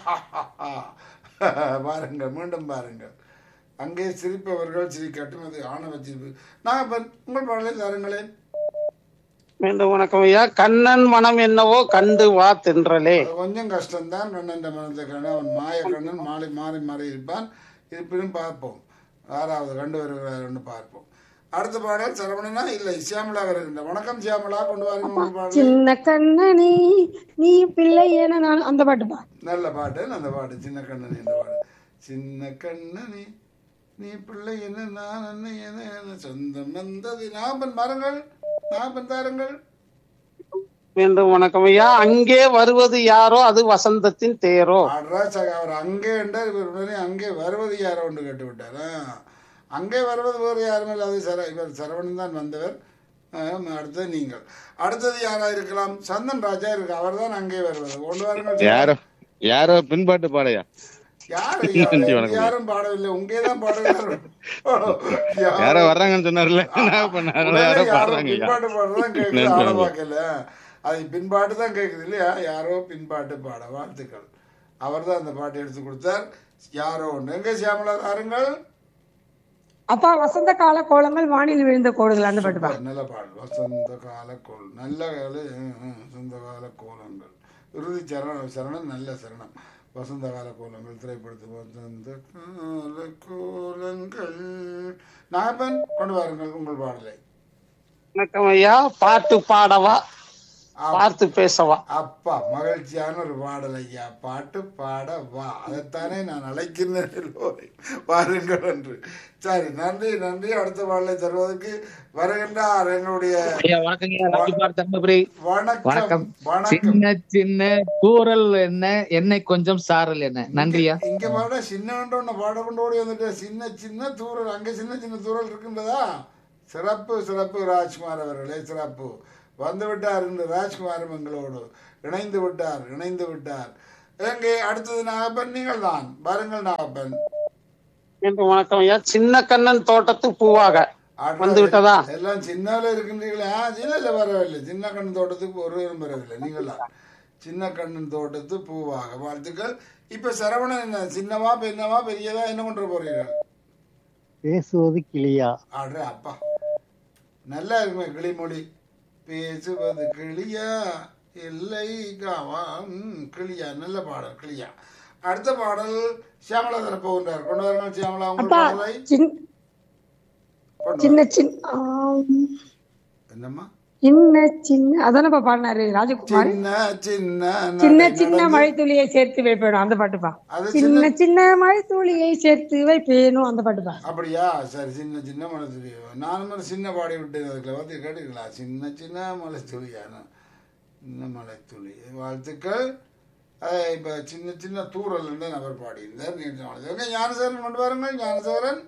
பாருங்கள் மீண்டும் பாருங்கள் அங்கே சிரிப்பவர்கள் சிரிக்கட்டும் அது ஆண வச்சிருப்பு நான் இப்போ உங்கள் பாடலை தாருங்களேன் மீண்டும் வணக்கம் ஐயா கண்ணன் மனம் என்னவோ கண்டு வா தென்றலே அது கொஞ்சம் கஷ்டம்தான் கண்ணன் மனத்தை கண்ணன் அவன் மாய கண்ணன் மாறி மாறி மாறி இருப்பான் இருப்பினும் பார்ப்போம் ஆறாவது கண்டு வருகிறார் பார்ப்போம் அடுத்த பாடல் சரவணனா இல்லை சியாமலா வருகின்ற வணக்கம் சியாமலா கொண்டு வாருங்க உங்கள் பாடல் சின்ன கண்ணனே நீ பிள்ளை என நான் அந்த பாட்டுப்பா நல்ல பாட்டு அந்த பாட்டு சின்ன கண்ணன் என்ற பாடு சின்ன கண்ணனே நீ பிள்ளை என்ன நான் என்ன என்ன என்ன சொந்தம் வந்தது நாபன் மரங்கள் நாபன் தாருங்கள் மீண்டும் வணக்கம் ஐயா அங்கே வருவது யாரோ அது வசந்தத்தின் தேரோ ஆடுறா சக அவர் அங்கே என்றார் இவர் உடனே அங்கே வருவது யாரோ ஒன்று கேட்டு விட்டார் ஆ, அங்கே வருவது வேறு யாரும் இல்லை அது சர இவர் சரவணன் தான் வந்தவர் ஆம், அடுத்தது நீங்கள் அடுத்தது யாரா இருக்கலாம் சந்தன் ராஜா இருக்கு அவர் தான் அங்கே வருவது கொண்டு வாருங்கள் யாரோ யாரோ பின்பாட்டு பாடையா யார் நன்றி, வணக்கம். யாரும் பாடவில்லை உங்கே தான் பாடுகிறார் யாரோ வர்றாங்கன்னு சொன்னார்ல என்ன பண்ணாரு யாரோ பாடுறாங்க ஐயா பின்பாட்டு பாடுறதான் கேட்குது நன்றி, ஆள நன்றி. பார்க்கல அது பின்பாட்டு தான் கேட்குது இல்லையா யாரோ பின்பாட்டு பாட வாழ்த்துக்கள் அவர் தான் அந்த பாட்டு எடுத்து கொடுத்தார் யாரோ ஒன்று எங்கே சியாமலா தாருங்கள் அப்பா வசந்த கால கோலங்கள் வானில் விழுந்த கோடுகள் அந்த பாட்டுப்பா நல்ல பாடல் வசந்த கால கோல் நல்ல கால ம், ம், வசந்த கால கோலங்கள் இறுதி சரணம் சரணம் நல்ல சரணம் வசந்த கால கோலங்கள் திரைப்படத்து வசந்த கால கோலங்கள் நாகப்பன் கொண்டு வாருங்கள் உங்கள் பாடலை வணக்கம் ஐயா பாட்டு பாடவா பார்த்து பேசவா அப்பா மகிழ்ச்சியான ஒரு பாடல் ஐயா பாட்டு பாட வா அதைத்தானே நான் அழைக்கின்றேன் எல்லோரையும் வாருங்கள் என்று சரி நன்றி நன்றி அடுத்த பாடலை தருவதற்கு வருகின்றார் எங்களுடைய ஐயா வணக்கங்க ராஜ்குமார் தர்மபுரி வணக்கம் வணக்கம் வணக்கம் சின்ன சின்ன கூறல் என்ன என்னை கொஞ்சம் சாரல் என்ன நன்றியா இங்க பாட சின்ன ஒன்று பாட கொண்டு ஓடி வந்துட்டு சின்ன சின்ன தூரல் அங்க சின்ன சின்ன தூரல் இருக்கின்றதா சிறப்பு சிறப்பு ராஜ்குமார் அவர்களே சிறப்பு வந்து விட்டார் என்று ராஜ்குமாரும் எங்களோடு இணைந்து விட்டார் இணைந்து விட்டார் எங்கே அடுத்தது நாகப்பன் நீங்கள் தான் பாருங்கள் நாகப்பன் மீண்டும் வணக்கம் ஐயா சின்ன கண்ணன் தோட்டத்து பூவாக ஆட்கள் வந்து விட்டதா எல்லாம் சின்னால இருக்கின்றீங்களா சின்ன இல்லை வரவில்லை சின்ன கண்ணன் தோட்டத்துக்கு ஒருவரும் வரவில்லை நீங்களா சின்ன கண்ணன் தோட்டத்து பூவாக வாழ்த்துக்கள் இப்ப சரவணன் என்ன சின்னவா பெண்ணவா பெரியதா என்ன கொண்டு போறீர்கள் பேசுவது கிளியா ஆடுற அப்பா நல்லா இருக்குமே கிளிமொழி பேசுவது கிளியா இல்லை காவா ம், கிளியா நல்ல பாடல் கிளியா அடுத்த பாடல் சியாமலா தரப்போகின்றார் கொண்டு வாருங்கள் சியாமலா உங்கள் அப்பா பாடலை சின்- கொண்டு சின்ன வாருங்கள். சின்ன ஆம், என்னம்மா சின்ன சின்ன அதானப்பா பாடினாரு ராஜகுமார் சின்ன சின்ன சின்ன நடை சின்ன நடந்து- மழை துளியை சேர்த்து வைப்பேனும் அந்த பாட்டுப்பா அது சின்ன சின்ன மழை துளியை சேர்த்து வைப்பேனும் அந்த பாட்டுப்பா அப்படியா சரி சின்ன சின்ன மலை துளி நானும் ஒரு சின்ன பாடி விட்டேன் அதுக்குள்ள வந்து கேட்டுங்களா சின்ன சின்ன மலை துளியான சின்ன மலை துளி வாழ்த்துக்கள் அஹ் இப்ப சின்ன சின்ன தூரல் நபர் பாடியிருந்தார் நீண்ட நாள் எங்க ஞானசேகரன் கொண்டு வாருங்கள் ஞானசேகரன்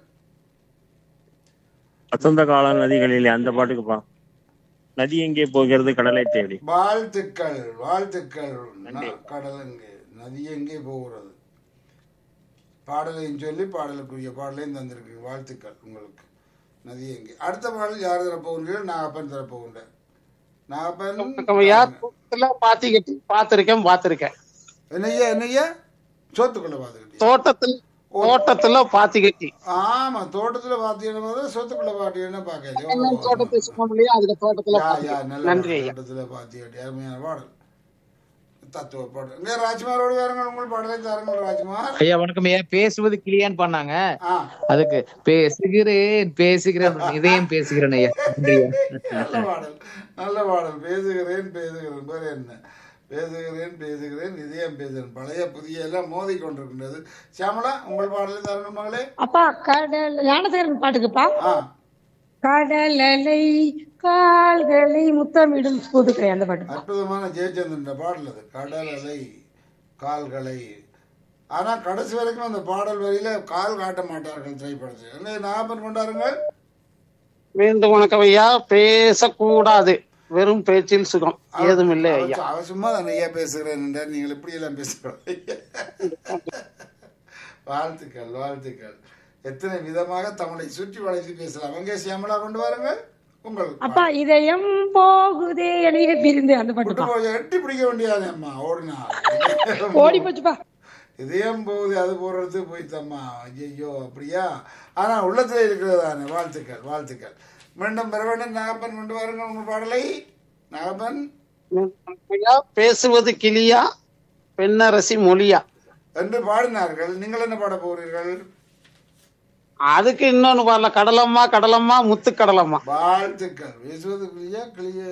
வசந்த கால நதிகளிலே அந்த பாட்டுக்குப்பா நதி எங்கே போகிறது கடலை தேடி வாழ்த்துக்கள் வாழ்த்துக்கள் ந- கடல் எங்கே நதி எங்கே போகிறது பாடலையும் சொல்லி பாடலுக்குரிய பாடலையும் தந்திருக்கு வாழ்த்துக்கள் உங்களுக்கு நதி எங்கே அடுத்த பாடல் யார் தரப்போகிறீர்கள் நாகப்பன் தரப்போகின்றேன் நாகப்பன் வணக்கம் ஐயா தோட்டத்துல பாத்தி கட்டி பார்த்திருக்கேன் பார்த்திருக்கேன் என்னய்யா என்னய்யா சோத்துக்குள்ள பார்த்துக்கிட்டீங்க தோட்டத்துல தோட்டத்துல பாத்தி கட்டி ஆமா தோட்டத்துல பார்த்தீங்கன்னா போது சொத்துக்குள்ள பாத்தீங்கன்னா என்ன தோட்டத்தை பார்க்க சும்மா இல்லையா அதுல தோட்டத்துல யா பாத்தி யா கட்டி. நல்ல நன்றி ஐயா தோட்டத்துல பாத்தி அருமையான பாடல் தத்துவ பாடல் இங்கே ராஜ்குமாரோடு வேறுங்கள் உங்கள் பாடலை தாருங்கள் ராஜ்குமார் ஐயா வணக்கம் ஐயா பேசுவது கிளியான்னு பண்ணாங்க ஆ அதுக்கு பேசுகிறேன் பேசுகிறேன் இதயம் பேசுகிறேன் ஐயா நன்றியா நல்ல பாடல் நல்ல பாடல் பேசுகிறேன் பேசுகிறேன் பேர் என்ன பேசுகிறேன் பேசுகிறேன் இதயம் பேசுகிறேன் பழைய புதிய எல்லாம் மோதி கொண்டிருக்கின்றது சியாமலா உங்கள் பாடலை தாருங்கள் மகளே அப்பா கடல் ஞானசேகரன் பாட்டுக்குப்பா ஆ கடலலை கால்களை முத்தமிடும் புதுக்கை அந்த பாட்டு அற்புதமான ஜெயச்சந்திரன் பாடல் அது கடல் அலை கால்களை ஆனா கடைசி வரைக்கும் அந்த பாடல் வரியில கால் காட்ட மாட்டார்கள் திரைப்படத்தில் என்ன ஞாபகம் கொண்டாருங்கள் மீண்டும் வணக்கம் ஐயா பேசக்கூடாது வெறும் பேச்சில் சுகம் ஏதும் இல்லை ஐயா அவ சும்மா தான் ஐயா பேசுகிறேன் என்றார் நீங்கள் இப்படி எல்லாம் பேசுகிறோம் வாழ்த்துக்கள் வாழ்த்துக்கள் எத்தனை விதமாக தமிழை சுற்றி வளைத்து பேசலாம் அங்கே சியாமலா கொண்டு வாருங்கள் உங்கள் அப்பா இதயம் போகுதே எளிய பிரிந்து அந்த விட்டு பாட்டுப்பா போய் எட்டி பிடிக்க வேண்டியது அம்மா ஓடினா ஓடி போச்சுப்பா இதயம் போகுது அது போடுறது போய்த்தம்மா ஐயோ அப்படியா ஆனா உள்ளத்துல இருக்கிறது தானே வாழ்த்துக்கள் வாழ்த்துக்கள் மீண்டும் பெற வேண்டும் நாகப்பன் கொண்டு வாருங்கள் உங்கள் பாடலை நாகப்பன் ஐயா பேசுவது கிளியா பெண்ணரசி மொழியா என்று பாடினார்கள் நீங்கள் என்ன பாட போகிறீர்கள் அதுக்கு இன்னொன்னு பாடல கடலம்மா கடலம்மா முத்து கடலம்மா வாழ்த்துக்கள் பேசுவது கிளியா கிளிய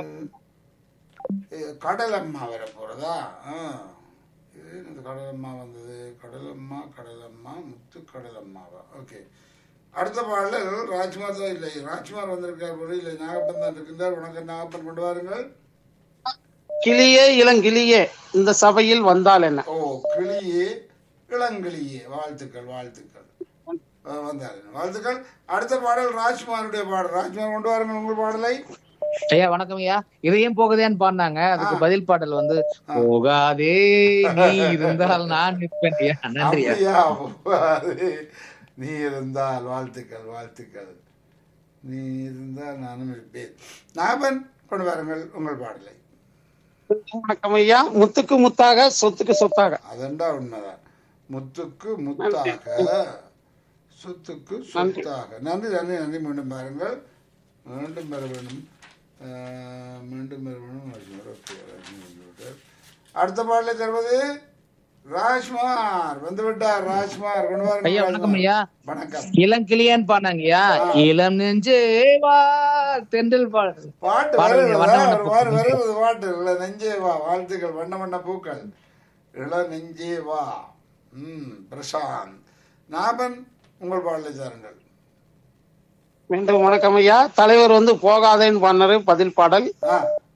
ஏ, கடலம்மா வர போறதா ஆ. இது இந்த கடலம்மா வந்தது கடலம்மா கடலம்மா முத்து கடலம்மாவா ஓகே அடுத்த பாடல் ராஜ்குமார் தான் இல்லை ராஜ்குமார் வந்திருக்கார் போல இல்லை நாகப்பன் தான் இருக்கின்றார் வணக்கம் நாகப்பன் கொண்டு வாருங்கள் கிளியே இளங்கிளியே இந்த சபையில் வந்தால் என்ன ஓ கிளியே இளங்கிளியே வாழ்த்துக்கள் வாழ்த்துக்கள் ஆ, வந்தார் வாழ்த்துக்கள் அடுத்த பாடல் ராஜ்குமாருடைய பாடல் ராஜ்குமார் கொண்டு வாருங்கள் உங்கள் பாடலை ஐயா வணக்கம் ஐயா இதையும் போகுதேன்னு பாடினாங்க அதுக்கு பதில் பாடல் வந்து போகாதே நீ இருந்தால் நான் நிற்பேன் ஐயா நன்றி ஐயா அப்படியா போகாது. நீ இருந்தால் வாழ்த்துக்கள் வாழ்த்துக்கள் நீ இருந்தால் நானும் இருப்பேன் நாகப்பன் கொண்டு வாருங்கள் உங்கள் பாடலை வணக்கம் ஐயா முத்துக்கு முத்தாக சொத்துக்கு சொத்தாக அதண்டா உண்மைதான் முத்துக்கு முத்தாக சொத்துக்கு சொத்தாக நன்றி நன்றி நன்றி மீண்டும் பாருங்கள் மீண்டும் பெற வேண்டும் ஆஹ், மீண்டும் பெற வேண்டும் ஓகே, ஓகே. அடுத்த பாடலை தருவது ராஜ்குமார் வந்து விட்டார் ராஜ்குமார் கொண்டு வாருங்கள் ஐயா வணக்கம் ராஜ்குமார். ஐயா வணக்கம் இளங்கிளியான்னு பாடினாங்க ஐயா இளம் நெஞ்சே வா தென்றல் பாடல் பாட்டு பாருங்க, வருகிறதா? வண்ண வண்ண ஒரு வாரம் வருகிறது பாட்டு இள நெஞ்சே வா வாழ்த்துக்கள் வண்ண வண்ண பூக்கள் இள நெஞ்சே வா ம் பிரசாந்த் நாபன் உங்கள் பாடலை சாருங்கள் மீண்டும் வணக்கம் ஐயா தலைவர் வந்து போகாதேன்னு பண்ணாரு பதில் பாடல் ஆ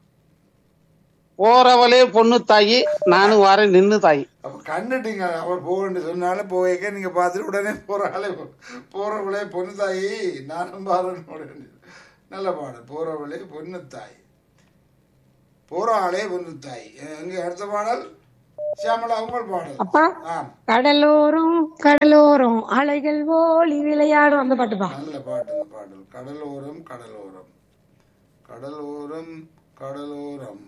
போறவளே பொண்ணு தாயி நானும் வரேன் நின்னு தாயி அப்ப கண்டுட்டீங்க அவர் போகன்னு சொன்னாலும் போவேக்க நீங்க பார்த்துட்டு உடனே போறாளே போறவளே பொண்ணு தாயி நானும் பாருன்னு நல்ல பாடல் போறவளே பொண்ணு தாய் போறாளே பொண்ணு தாய் எங்க அடுத்த பாடல் சியாமலா உங்கள் பாடல் அப்பா ஆம் கடலோரம் கடலோரம் அலைகள் ஓலி விளையாடும் அந்த பாட்டுப்பா நல்ல பாட்டு இந்த பாடல் கடலோரம் கடலோரம் கடலோரம் கடலோரம்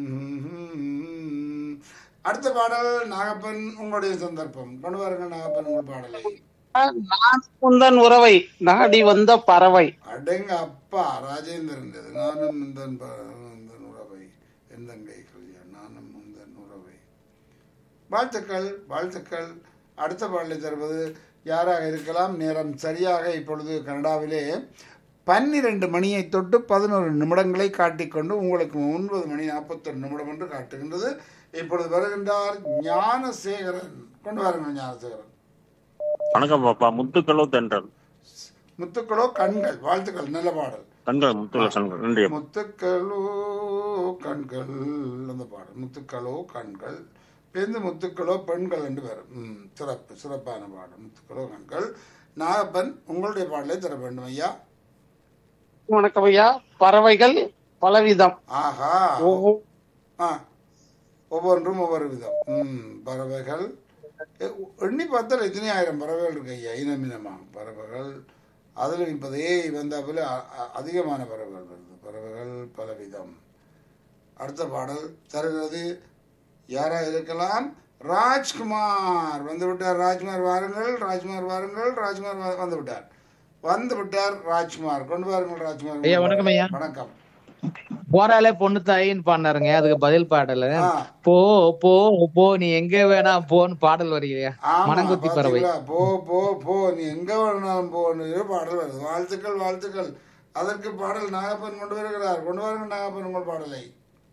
ம்ஹும். அடுத்த பாடல் நாகப்பன் உங்களுடைய சந்தர்ப்பம் கொண்டு வாருங்க நாகப்பன் உங்கள் பாடலை நான் உந்தன் உறவை நாடி வந்த பறவை அடங்க அப்பா ராஜேந்திரன் இது. நானும் இந்த இந்த உறவை எந்த கைகள் நானும் இந்த உறவை வாழ்த்துக்கள் வாழ்த்துக்கள் அடுத்த பாடலை தருவது யாராக இருக்கலாம் நேரம் சரியாக இப்பொழுது கனடாவிலே பன்னிரண்டு மணியை தொட்டு பதினோரு நிமிடங்களை காட்டிக்கொண்டு உங்களுக்கு ஒன்பது மணி நாற்பத்தொரு நிமிடம் என்று காட்டுகின்றது இப்பொழுது வருகின்றார் ஞானசேகரன் கொண்டு வாருங்கள் ஞானசேகரன் வணக்கம் பாப்பா முத்துக்களோ தென்றல் முத்துக்களோ கண்கள் வாழ்த்துக்கள் நல்ல பாடல் கண்கள் முத்துக்களோ கண்கள் நன்றி அப்பா. முத்துக்களோ கண்கள் அந்த பாடல் முத்துக்களோ கண்கள் பேருந்து முத்துக்களோ பெண்கள் என்று வரும் ம், சிறப்பு சிறப்பான பாடல் முத்துக்களோ கண்கள் நாகப்பன் உங்களுடைய பாடலை தர வேண்டும் ஐயா வணக்கம் ஐயா பறவைகள் பலவிதம் ஆஹா ஒவ்வொரு ஆ ஒவ்வொன்றும் ஒவ்வொரு விதம் ம் பறவைகள் எ- எண்ணி பார்த்தால் எத்தனை ஆயிரம் பறவைகள் இருக்கு ஐயா இனமினமாக பறவைகள் அதில் இப்போது ஏஐ வந்தா போல அ- அ- அதிகமான பறவைகள் வருது பறவைகள் பலவிதம் அடுத்த பாடல் தருகிறது யாராக இருக்கலாம் ராஜ்குமார் வந்து விட்டார் ராஜ்குமார் வாருங்கள் ராஜ்குமார் வாருங்கள் ராஜ்குமார் வ- வந்து விட்டார் வந்து விட்டார் ராஜ்குமார் கொண்டு வாருங்கள் ராஜ்குமார் ஐயா, வணக்கம் ஐயா. வணக்கம் போறாலே பொண்ணு தாயின்னு பாடினாருங்க அதுக்கு பதில் பாடல் ஆ. போ போ போ நீ எங்க வேணா போன்னு பாடல் வருகிறயா ஆமா, மனங்குத்தி பறவை பாத்தீங்களா? போ போ போ நீ எங்க வேணாலும் போன்னு பாடல் வருது வாழ்த்துக்கள் வாழ்த்துக்கள் அதற்கு பாடல் நாகப்பன் கொண்டு வருகிறார் கொண்டு வாருங்க நாகப்பன் உங்கள் பாடலை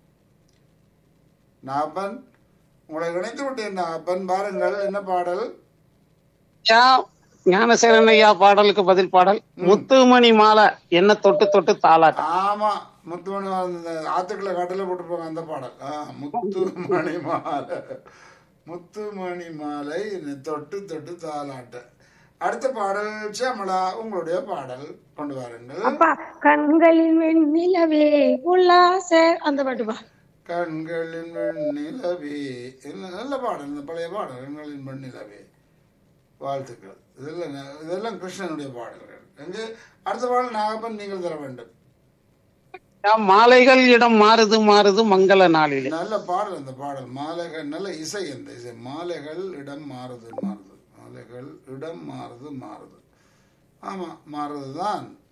நாகப்பன் உங்களை இணைத்து விட்டேன் நாகப்பன் பாருங்கள் என்ன பாடல் ஐயா ஞானசேரன் ஐயா பாடலுக்கு பதில் பாடல் முத்துமணி மாலை என்ன தொட்டு தொட்டு தாளாட்டம் ஆமா முத்துமணி மாலை, இந்த ஆத்துக்களை கட்டில போட்டிருப்பாங்க அந்த பாடல் ஆ, முத்துமணி மாலை முத்துமணி மாலை என்னை தொட்டு தொட்டு தாலாட்ட அடுத்த பாடல் சியாமலா உங்களுடைய பாடல் கொண்டு வாருங்கள் அப்பா கண்களின் வெண்ணிலவே உல்லாச அந்த பாட்டுப்பா கண்களின் வெண்ணிலவே என்ன நல்ல பாடல் இந்த பழைய பாடல் கண்களின் வெண்ணிலவே வாழ்த்துக்கள் இதெல்லாம் ந- இதெல்லாம் கிருஷ்ணனுடைய பாடல்கள் எங்கே அடுத்த பாடல் நாகப்பன் நீங்கள் தர வேண்டும் ஐயா, மாலைகள் இடம் மாறுது மாறுது மங்கள நாளிலே நல்ல பாடல் அந்த பாடல் மாலைகள் நல்ல இசை அந்த இசை மாலைகள் இடம் மாறுது மாறுது மாலைகள் இடம் மாறுது மாறுது ஆமா மாறுது தான்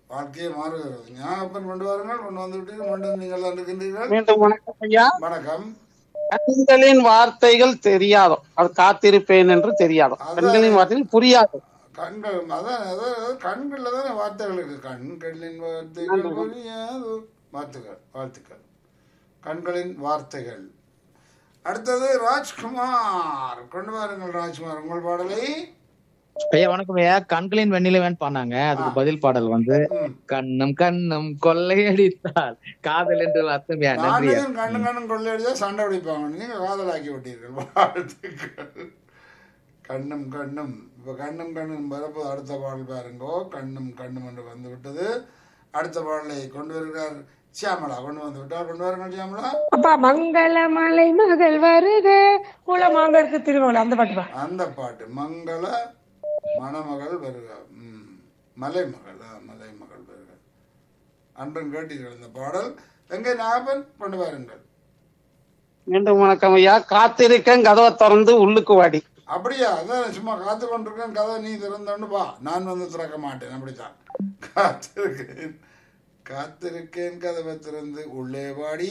வாழ்க்கையே மாறுகிறது ஞாபகம் கொண்டு வாருங்கள் கொண்டு வந்து விட்டு மீண்டும் நீங்கள் தான் இருக்கின்றீர்கள் மீண்டும் வணக்கம் ஐயா வணக்கம் பெண்களின் வார்த்தைகள் தெரியாதோ அது காத்திருப்பேன் என்று தெரியாதோ பெண்களின் வார்த்தைகள் புரியாதோ கண்கள் அதான் அதாவது கண்கள்ல தானே வார்த்தைகள் இருக்கு கண்களின் வார்த்தைகள் புரியாது வாழ்த்துக்கள் வாழ்த்துக்கள் கண்களின் வார்த்தைகள் அடுத்தது ராஜ்குமார் கொண்டு வாருங்கள் ராஜ்குமார் உங்கள் பாடலை ஐயா வணக்கம் ஐயா கண்களின் வெண்ணிலவேன் பாடினாங்க அதுக்கு பதில் பாடல் வந்து ம். கண்ணும் கண்ணும் கொள்ளையடித்தால் காதல் என்று அர்த்தம் ஐயா நன்றி ஐயா. நானும் கண்ணும் கண்ணும் கொள்ளையடிச்சா சண்டை பிடிப்பாங்க நீங்க காதலாக்கி விட்டீர்கள் வாழ்த்துக்கள் கண்ணும் கண்ணும் இப்ப கண்ணும் கண்ணும் வரப்போ அடுத்த பாடல் பாருங்கோ கண்ணும் கண்ணும் என்று வந்து விட்டது அடுத்த பாடலை கொண்டு வருகிறார் சியாமலா கொண்டு வந்து விட்டார் கொண்டு வாருங்கள் சியாமலா அப்பா மங்கள மலை மகள் வருக குளமாங்கருக்கு திருமகள் அந்த பாட்டுப்பா அந்த பாட்டு மங்கள மணமகள் வருக ம் மலைமகள் ஆ, மலைமகள் வருக அன்பன் கேட்டீர்கள் இந்த பாடல் எங்கே நாகப்பன் கொண்டு வாருங்கள் மீண்டும் வணக்கம் ஐயா காத்திருக்கேன் கதவை திறந்து உள்ளுக்கு வாடி அப்படியா அதான் சும்மா காத்து கொண்டிருக்கேன் கதை நீ திறந்தோன்னு வா நான் வந்து திறக்க மாட்டேன் அப்படித்தான் காத்திருக்கேன் காத்திருக்கேன் கதவை திறந்து உள்ளே வாடி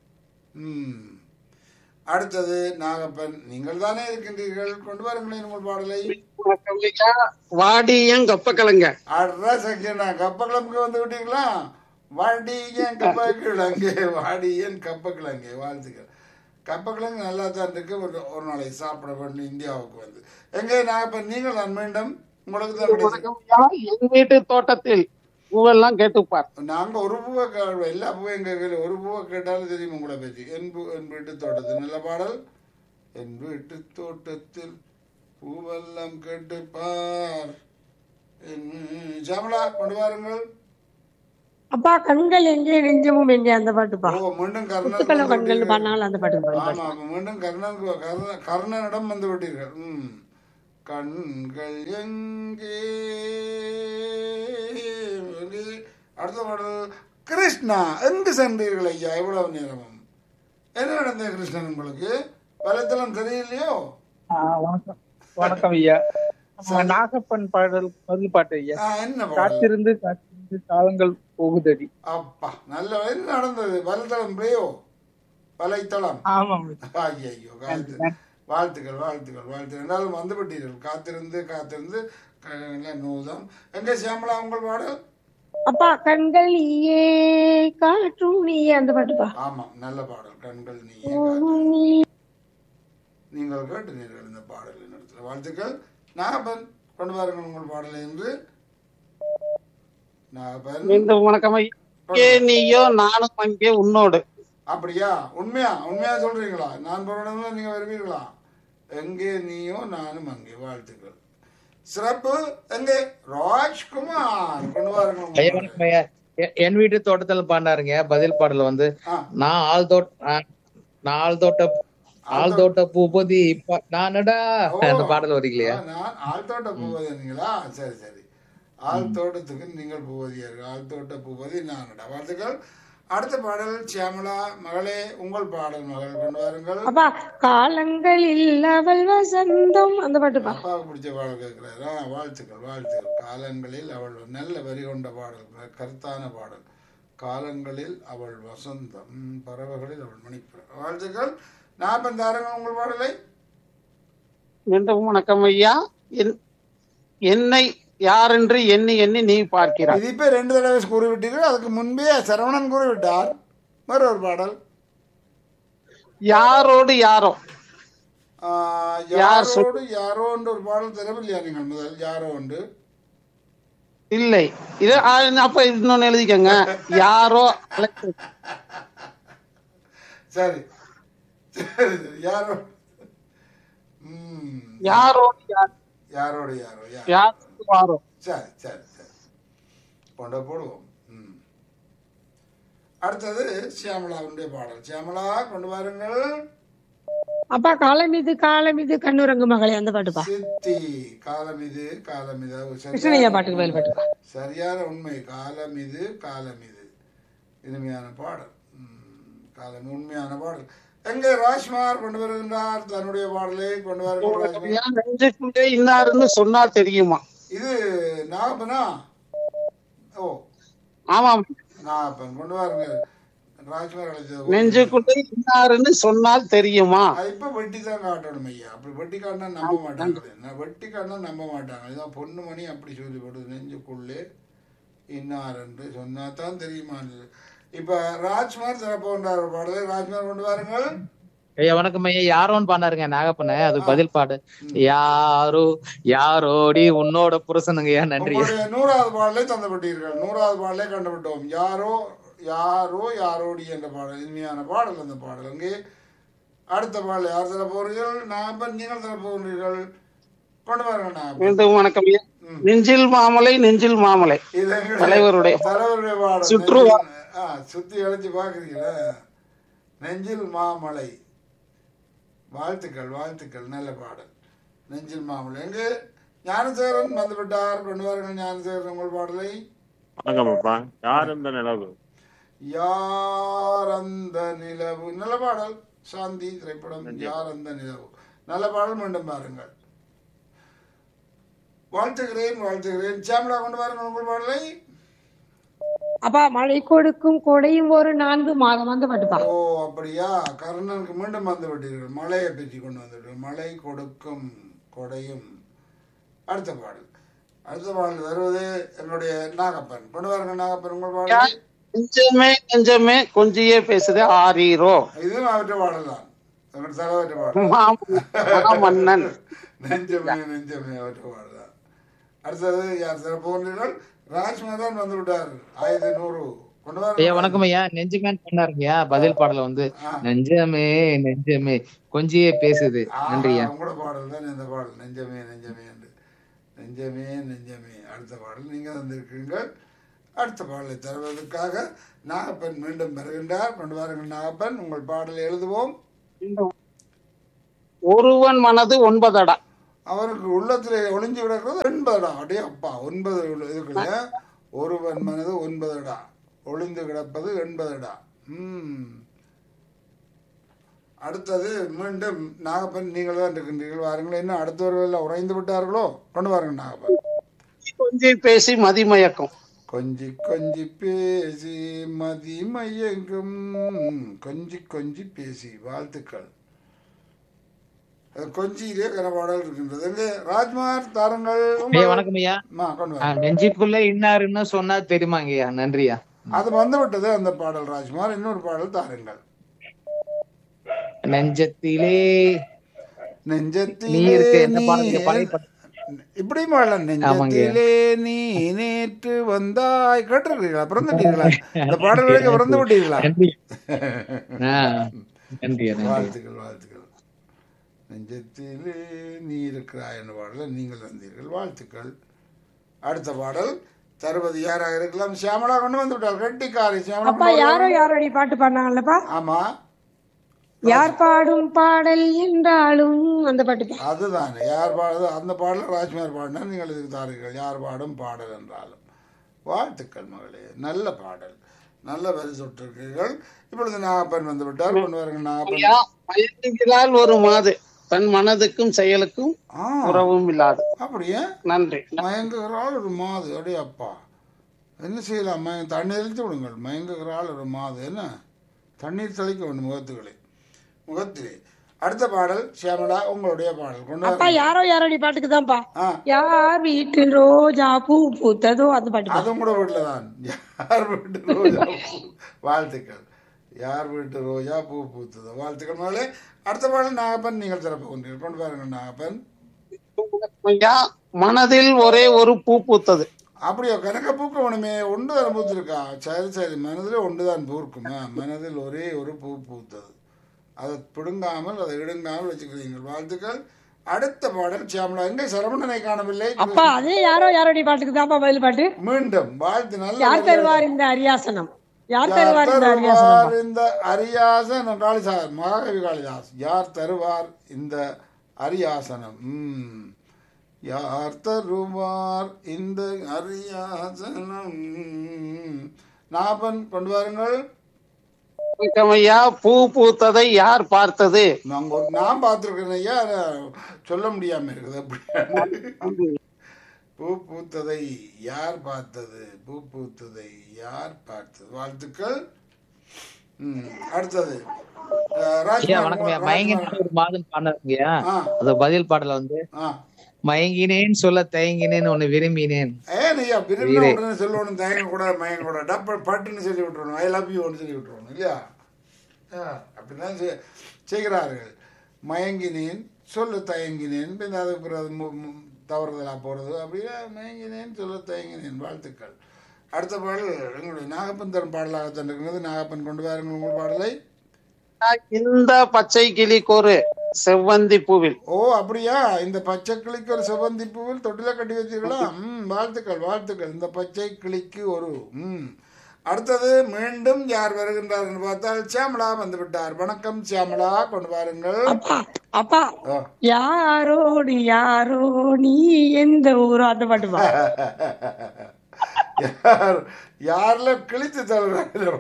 ம் அடுத்தது நாகப்பன் நீங்கள் தானே இருக்கின்றீர்கள் கொண்டு வாருங்களேன் உங்கள் பாடலை வணக்கம் ஐயா வாடி ஏன் கப்ப கலங்க அட்ரா சக்கியண்ணா கப்ப கிளம்புக்கு வந்து விட்டீங்களா வாடி ஏன் கப்ப கிழங்கு வாடி ஏன் கப்ப கிழங்கு வாழ்த்துக்கள் கப்ப கிழங்கு நல்லா தான் இருக்கு ஒரு ஒரு நாளைக்கு சாப்பிட வேண்டும் இந்தியாவுக்கு வந்து எங்கே நாகப்பன் நீங்கள் நான் மீண்டும் உங்களுக்கு தான் கிடைச்சது. வணக்கம் ஐயா என் வீட்டு தோட்டத்தில் பூவெல்லாம் கேட்டுப்பார் நாங்க ஒரு பூவை கே- எல்லா பூவையும் கேட்கல ஒரு பூவை கேட்டாலும் தெரியும் உங்களை பற்றி என் பூ என் வீட்டு தோட்டத்தில் நல்ல பாடல் என் வீட்டு தோட்டத்தில் பூவெல்லாம் கேட்டுப்பார் என் ஜாமலா கொண்டு வாருங்கள் அப்பா கண்கள் எங்கே நெஞ்சமும் எங்கே அந்த பாட்டுப்பா ஓ மீண்டும் புத்துக்கள கர்ணன் கண்கள் பண்ணாலும் அந்த பாட்டு பதில் பாடு. ஆமா ஆமா மீண்டும் கர்ணன் கர்ண கர்ணனிடம் வந்து விட்டீர்கள் ம் கண்கள் எங்கே எங்கே? அடுத்த பாடல் கிருஷ்ணா எங்கு சென்றீர்கள் ஐயா எவ்வளவு நேரமும் என்ன நடந்தது கிருஷ்ணன் உங்களுக்கு வலத்தலம் தெரியலையோ வணக்கம் வணக்கம் ஐயா நம்ம நாகப்பன் பாடல் பதில் பாட்டு ஐயா ஆ, என்ன பாடல் காத்திருந்து காத்திருந்து காலங்கள் போகுதடி அப்பா நல்ல என்ன நடந்தது வலத்தளம் பிரியோ வலைத்தளம் ஆமாம் ஐயோ வாழ்த்து வாழ்த்துக்கள் வாழ்த்துக்கள் வாழ்த்து ரெண்டாலும் வந்து விட்டீர்கள் காத்திருந்து காத்திருந்து க- நூதம் எங்க சியாமலா உங்கள் பாடல் அப்பா கண்கள் நீயே காற்றும் நீயே அந்த பாட்டுப்பா ஆமா நல்ல பாடல் கண்கள் நீயே போகும் நீ நீங்கள் கேட்டீர்கள் இந்த பாடல் இடத்துல வாழ்த்துக்கள் நாகப்பன் கொண்டு வாருங்கள் உங்கள் பாடலை என்று நாகப்பன் மீண்டும் வணக்கம் ஐயா இங்கே நீயோ நானும் அங்கே உன்னோடு அப்படியா உண்மையா உண்மையா சொல்றீங்களா நான் போறதுல நீங்க வருவீங்களா எங்கே நீயோ நானும் அங்கே வாழ்த்துக்கள் சிறப்பு எங்கே ராஜ்குமார் கொண்டு வாருங்கள் உங்கள் ஐயா பாடலை. வணக்கம் ஐயா எ- என் வீட்டு தோட்டத்துல பாடினாருங்க பதில் பாடல் வந்து ஆ. நான் ஆள் தோட்ட ஆ, நான் ஆள் தோட்ட ஆள் தோட்ட பூபதி ப- நானடா ஓ. அந்த பாடல் வரீங்களா ஆ, நான் ஆழ்தோட்ட பூவதிங்களா சரி சரி ஆள் தோட்டத்துக்கு நீங்கள் பூவதியார்கள் ஆள் தோட்ட பூவதி நானடா வாழ்த்துக்கள் அடுத்த பாடல் சியாமலா மகளே உங்கள் பாடல் மகள் கொண்டு வாருங்கள் அப்பா காலங்களில் அவள் வசந்தம் அந்த பாட்டுப்பா அப்பாவுக்கு பிடிச்ச பாடல் கேட்கிறாரா வாழ்த்துக்கள் வாழ்த்துக்கள் காலங்களில் அவள் நல்ல வரி கொண்ட பாடல் கருத்தான பாடல் காலங்களில் அவள் வசந்தம் ம், பறவைகளில் அவள் மணிப்புற வாழ்த்துக்கள் நாற்பது தாரங்கள் உங்கள் பாடலை மீண்டும் வணக்கம் ஐயா என்- என்னை யாரென்று எண்ணி எண்ணி நீ பார்க்கிறாய் இது இப்ப ரெண்டு தடவை கூறிவிட்டீர்கள் அதுக்கு முன்பே சரவணன் கூறிவிட்டார் வேற ஒரு பாடல் யாரோடு யாரோ ஆ, யார் சொல்- யாரோடு யாரோ என்று ஒரு பாடல் தரவில்லையா நீங்கள் முதல் யாரோ உண்டு இல்லை இது ஆ, அப்ப இன்னொன்னு எழுதிக்கங்க யாரோ அழைத்து சரி சரி சரி. யாரோ ம் யாரோடு யார் யாரோடு யாரோ யார் யாரோடு வாரோ சரி சரி சரி கொண்ட போடுவோம் ம் அடுத்தது சியாமலாவுடைய பாடல் சியாமலா கொண்டு வாருங்கள் அப்பா காலம் இது காலம் இது கண்ணுரங்கு மகளே அந்த பாட்டுப்பா சித்தி காலம் இது காலம் இது அது சரியான கிருஷ்ணய்யா பாட்டுக்கு பதில் பாட்டுப்பா சரியான உண்மை காலம் இது காலம் இது இனிமையான பாடல் ம், காலம் உண்மையான பாடல் எங்கே ராஜ்குமார் கொண்டு வருகின்றார் தன்னுடைய பாடலை கொண்டு வருகின்ற ராஜ்குமார் ஏன் நெஞ்சுக்குள்ளே இன்னாருன்னு சொன்னா தெரியுமா இது நாகப்பனா ஓ ஆமாம் நாகப்பன் கொண்டு வாருங்க ராஜ்குமார் அழைச்சது நெஞ்சுக்குள்ளே இன்னாருன்னு சொன்னால் தெரியுமா அது இப்ப வெட்டி தான் காட்டணும் ஐயா அப்படி வெட்டி காட்டினா நம்ப மாட்டாங்க நான் வெட்டி காட்டினா நம்ப மாட்டாங்க இதான் பொண்ணு மணி அப்படி சொல்லிவிடுது நெஞ்சுக்குள்ளே இன்னார் என்று சொன்னா தான் தெரியுமா இப்ப ராஜ்குமார் தரப்போன்றார் பாடலை ராஜ்குமார் கொண்டு வாருங்கள் ஐயா வணக்கம் ஐயா யாரோன்னு பாடினாருங்க நாகப்பண்ண அது பதில் பாடு யாரோ யாரோடி உன்னோட புருஷனுங்க ஐயா நன்றி உங்களுடைய நூறாவது பாடலை தந்துவிட்டீர்கள் நூறாவது பாடலை கண்டுவிட்டோம் யாரோ யாரோ யாரோடி என்ற பாடல் இனிமையான பாடல் அந்த பாடல் அங்கே அடுத்த பாடல் யார் தர போறீர்கள் நான் நீங்கள் தர போகிறீர்கள் கொண்டு வாருங்கள் நான் மீண்டும் வணக்கம் ஐயா நெஞ்சில் மாமலை நெஞ்சில் மாமலை இது எங்களுடைய தலைவருடைய தலைவருடைய பாடல் சுற்றுவா. நெஞ்சில், ஆ, சுத்தி அழைச்சு பாக்குறீங்களா நெஞ்சில் மாமலை வாழ்த்துக்கள் வாழ்த்துக்கள் நல்ல பாடல் நெஞ்சில் மாமலை எங்கு ஞானசேகரன் வந்துவிட்டார் கொண்டு வாருங்கள் ஞானசேகரன் உங்கள் பாடலை வணக்கம் அப்பா யார் இந்த நிலவு யார் அந்த நிலவு நல்ல பாடல் சாந்தி திரைப்படம் யார் அந்த நிலவு நல்ல பாடல் மீண்டும் பாருங்கள் வாழ்த்துகிறேன் வாழ்த்துகிறேன் சாமலா கொண்டு வாருங்கள் உங்கள் பாடலை அப்பா மழை கொடுக்கும் கொடையும் ஒரு நான்கு மாதம் வந்து பாட்டுப்பா ஓ அப்படியா கர்ணனுக்கு மீண்டும் வந்து விட்டீர்கள் மழையை பற்றி கொண்டு வந்துவிட்டீர்கள் மழை கொடுக்கும் கொடையும் அடுத்த பாடல் அடுத்த பாடல் வருவது என்னுடைய நாகப்பன் கொண்டு வாருங்க நாகப்பன் உங்கள் பாடல் நெஞ்சமே நெஞ்சமே கொஞ்சியே பேசுதே ஆரீரோ இதுவும் அவற்றை பாடல் தான் எங்கள் தலைவற்ற பாடல் மாம- மாமன்னன் நெஞ்சமே நெஞ்சமே அவற்றை பாடல் தான் அடுத்தது யார் தர போகிறீர்கள் ராஜ்குமார் தான் வந்து விட்டார் ஆயிரத்தி நூறு கொண்டு ஐயா வாருங்க வணக்கம் ஐயா நெஞ்சுமேன் பண்ணாருங்கய்யா பதில் பாடல வந்து நெஞ்சமே நெஞ்சமே கொஞ்சியே பேசுது நன்றியா உங்களோட பாடல் தான் இந்த பாடல் நெஞ்சமே நெஞ்சமே என்று நெஞ்சமே நெஞ்சமே அடுத்த பாடல் நீங்கள் வந்திருக்கிறீர்கள் அடுத்த பாடலை தருவதற்காக நாகப்பன் மீண்டும் வருகின்றார் கொண்டு வாருங்கள் நாகப்பன் உங்கள் பாடலை எழுதுவோம் ஒருவன் மனது ஒன்பதடா அவருக்கு உள்ளத்திலே ஒளிஞ்சு கிடக்கிறது ஒன்பதடா அடே அப்பா ஒன்பது இதுக்குள்ள ஒருவன் மனது ஒன்பதடா ஒளிந்து கிடப்பது எண்பதடா ம் அடுத்தது மீண்டும் நாகப்பன் நீங்கள் தான் இருக்கின்றீர்கள் வாருங்கள் இன்னும் அடுத்தவர்கள் எல்லாம் உறைந்து விட்டார்களோ கொண்டு வாருங்க நாகப்பன் கொஞ்சி பேசி மதிமயக்கம் கொஞ்சி கொஞ்சி பேசி மதிமயங்கும் கொஞ்சி கொஞ்சி பேசி வாழ்த்துக்கள் அது கொஞ்சியிலே கனபாடல் இருக்கின்றது எங்கே ராஜ்குமார் தாருங்கள் ஐயா வணக்கம் ஐயா அம்மா, கொண்டு ஆ, வாங்க நெஞ்சுக்குள்ள இன்னாருன்னு சொன்னா தெரியுமாங்கய்யா நன்றியா அது வந்து விட்டது அந்த பாடல் ராஜ்குமார் இன்னொரு பாடல் தாருங்கள் நெஞ்சத்திலே நெஞ்சத்திலே நீ இருக்க என்ன நீ பாடல் நீங்க பழைய பாடல். இப்படி பாடலாம் நெஞ்சத்திலே நீ நேற்று வந்தாய் கேட்டிருக்கீங்களா பிறந்துட்டீங்களா இந்த பாடல்களுக்கு பிறந்து விட்டீங்களா நன்றி ஆ, நன்றியா நன்றி வாழ்த்துக்கள் வாழ்த்துக்கள் நெஞ்சத்திலே நீ இருக்கிறாய் என்ற பாடலை நீங்கள் தந்தீர்கள் வாழ்த்துக்கள் அடுத்த பாடல் தருவது யாராக இருக்கலாம் சியாமலா கொண்டு வந்து விட்டார் கெட்டிக்காரி சியாமலா அப்பா யாரோ யாரோடி பாட்டு பாடினாங்கல்லப்பா ஆமா யார் பாடும் பாடல் என்றாலும் அந்த பாட்டுப்பா அதுதான் யார் பாடுது அந்த பாடல் ராஜ்குமார் பாடினா நீங்கள் இதுக்கு தாருங்கள் யார் பாடும் பாடல் என்றாலும் வாழ்த்துக்கள் மகளே நல்ல பாடல் நல்ல வரி சொட்டிருக்கீர்கள் இப்பொழுது நாகப்பன் வந்து விட்டார் கொண்டு வருங்க நாகப்பன் ஐயா, மயங்குகிறாள் ஒரு மாது தன் மனதுக்கும் செயலுக்கும் ஆ உறவும் இல்லாது அப்படியே நன்றி மயங்குகிறாள் ஒரு மாது அடே அப்பா என்ன செய்யலாம் மய தண்ணீர் தெளித்து விடுங்கள் மயங்குகிறாள் ஒரு மாது என்ன தண்ணீர் தெளிக்க வேண்டும் முகத்துக்களை முகத்திலே அடுத்த பாடல் சியாமலா உங்களுடைய பாடல் கொண்டு அப்பா வாருங்கள். யாரோ யாரோடி பாட்டுக்கு தான்ப்பா ஆ யார் வீட்டில் ரோஜா பூ பூத்ததோ அந்த பாட்டு அதுவும் கூட வீட்டில் தான் யார் வீட்டு ரோஜா பூ வாழ்த்துக்கள் யார் வீட்டு ரோஜா பூ பூத்தது வாழ்த்துக்கள் மகளே அடுத்த பாடல் நாகப்பன் நீங்கள் சிறப்பு கொண்டீர்கள் கொண்டு பாருங்க நாகப்பன் ஐயா மனதில் ஒரே ஒரு பூ பூத்தது அப்படியோ கணக்க பூக்க வேணுமே ஒன்று தான் பூத்திருக்கா சரி சரி மனதில் ஒன்று தான் பூர்க்குமா மனதில் ஒரே ஒரு பூ பூத்தது அதை பிடுங்காமல் அதை இடுங்காமல் வச்சுக்கிறீங்க வாழ்த்துக்கள் அடுத்த பாடல் சியாமலா எங்கே சரவணனை காணவில்லை அப்பா அதே யாரோ யாரோடி பாட்டுக்கு தான்ப்பா பதில் பாட்டு மீண்டும் வாழ்த்து நல்ல யார் தருவார் இந்த அரியாசனம் யார் தருவார் இந்த அரியாசனம் தருவார் இந்த அரியாசனம் காளிதாஸ் மகாகவி காளிதாஸ் யார் தருவார் இந்த அரியாசனம் ம் யார் தருவார் இந்த அரியாசனம் நாபன் கொண்டு வாருங்கள் வணக்கம் ஐயா பூ பூத்ததை யார் பார்த்தது நாங்க ஒரு நான் பார்த்துருக்கேன் ஐயா ஆனா சொல்ல முடியாம இருக்குது அப்படி பூ பூத்ததை யார் பார்த்தது பூ பூத்ததை யார் பார்த்தது வாழ்த்துக்கள் ம், அடுத்தது அஹ், ஐயா ராஜ்குமார் வணக்கம் ஐயா ராஜ்குமார். மயங்கினேன் ஒரு மாதம் பாடினதுங்கய்யா ஆ அது பதில் பாடல வந்து ஆ மயங்கினேன் சொல்ல தயங்கினேன் உன்னை விரும்பினேன் ஏன் ஐயா விரும்பின வீரே. உடனே சொல்லணும் தயங்க கூட மயங்க கூட டப்ப பட்டுன்னு சொல்லி விட்டுறணும் ஐ லவ் யூன்னு சொல்லி விட்டுறணும் இல்லையா ஆ, அப்படிதான் செய்- செய்கிறார்கள் மயங்கினேன் சொல்ல தயங்கினேன் பின்ன அதுக்கு பிறகு அது மு- மு- தவறுதலா போறது அப்படியே மயங்கினேன் சொல்ல தயங்கினேன் வாழ்த்துக்கள் அடுத்த பாடல் எங்களுடைய நாகப்பந்தன் பாடலாக தந்திருக்கிறது நாகப்பன் கொண்டு வாருங்கள் உங்கள் பாடலை இந்த பச்சை கிளிக்கொரு செவ்வந்தி பூவில் ஓ அப்படியா இந்த பச்சை கிளிக்கு ஒரு செவ்வந்தி பூவில் தொட்டில கட்டி வச்சீர்களா ம் வாழ்த்துக்கள் வாழ்த்துக்கள் இந்த பச்சை கிளிக்கு ஒரு ம் அடுத்தது மீண்டும் யார் வருகின்றார் என்று பார்த்தால் சியாமலா வந்து விட்டார் வணக்கம் சியாமலா கொண்டு வாருங்கள் அப்பா அப்பா ஆ. யாரோடு யாரோ நீ எந்த ஊரோ அந்த பாட்டு பா யார் யாரில் கிழித்து தழுகிறாரோ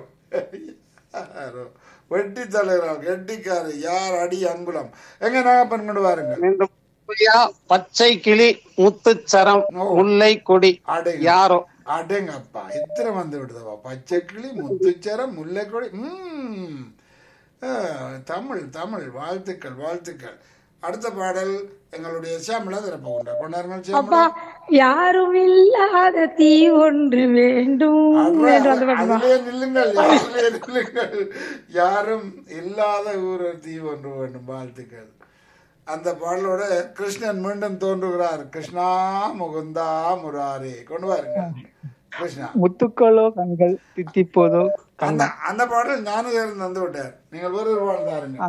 யாரோ வெட்டி தழுகிறார் கெட்டிக்காரு யார் அடி அங்குலம் எங்க நாகப்பன் கொண்டு வாருங்கள் மீண்டும் ஐயா பச்சை கிளி முத்துச்சரம் முல்லை கொடி அடேங்க யாரோ அடேங்கப்பா இத்தனை வந்து விடுதப்பா பச்சை கிளி முத்துச்சரம் முல்லைக்கொடி ம் ஆ, தமிழ் தமிழ் வாழ்த்துக்கள் வாழ்த்துக்கள் அடுத்த பாடல் எங்களுடைய சியாமலா திறப்பு கொண்டார் கொண்டாருங்கள் அப்பா சியாமலா யாரும் இல்லாத தீ ஒன்று வேண்டும் வேண்டும் அந்த பாட்டு பா அதிலே நில்லுங்கள் அதிலே நில்லுங்கள் யாரும் இல்லாத ஊர் தீ ஒன்று வேண்டும் வாழ்த்துக்கள் அந்த பாடலோட கிருஷ்ணன் மீண்டும் தோன்றுகிறார் கிருஷ்ணா முகுந்தா முராரே கொண்டு வாருங்க கிருஷ்ணா முத்துக்களோ கண்கள் தித்திப்போதோ அந்த அந்த பாடல் ஞானதேவன் தந்து விட்டார் நீங்கள் வேறு ஒரு பாடல் தாருங்க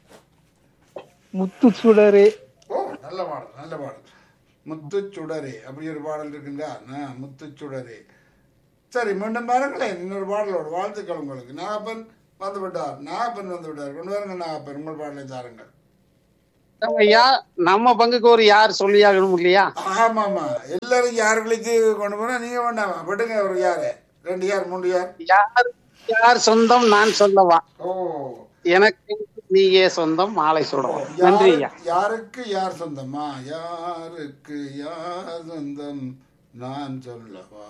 முத்து சுடரே ஓ நல்ல பாடல் நல்ல பாடல் முத்து சுடரே அப்படி ஒரு பாடல் இருக்குங்களா ஆ, முத்து சுடரே சரி மீண்டும் பாருங்களேன் இன்னொரு பாடலோட வாழ்த்துக்கள் உங்களுக்கு நாகப்பன் வந்து விட்டார் நாகப்பன் வந்து விட்டார் கொண்டு வாருங்க நாகப்பன் உங்கள் பாடலை தாருங்கள் ஐயா நம்ம பங்குக்கு ஒரு யார் சொல்லியாகணும் இல்லையா ஆமா ஆமா எல்லாரும் யார் விழித்து கொண்டு போனா நீங்க வேண்டாமா விடுங்க ஒரு யாரு ரெண்டு யார் மூணு யார் யார் யார் சொந்தம் நான் சொல்லவா ஓ எனக்கு நீயே சொந்தம் மாலை சுடவா நன்றி ஐயா யாரு- யாருக்கு யார் சொந்தமா யாருக்கு யார் சொந்தம் நான் சொல்லவா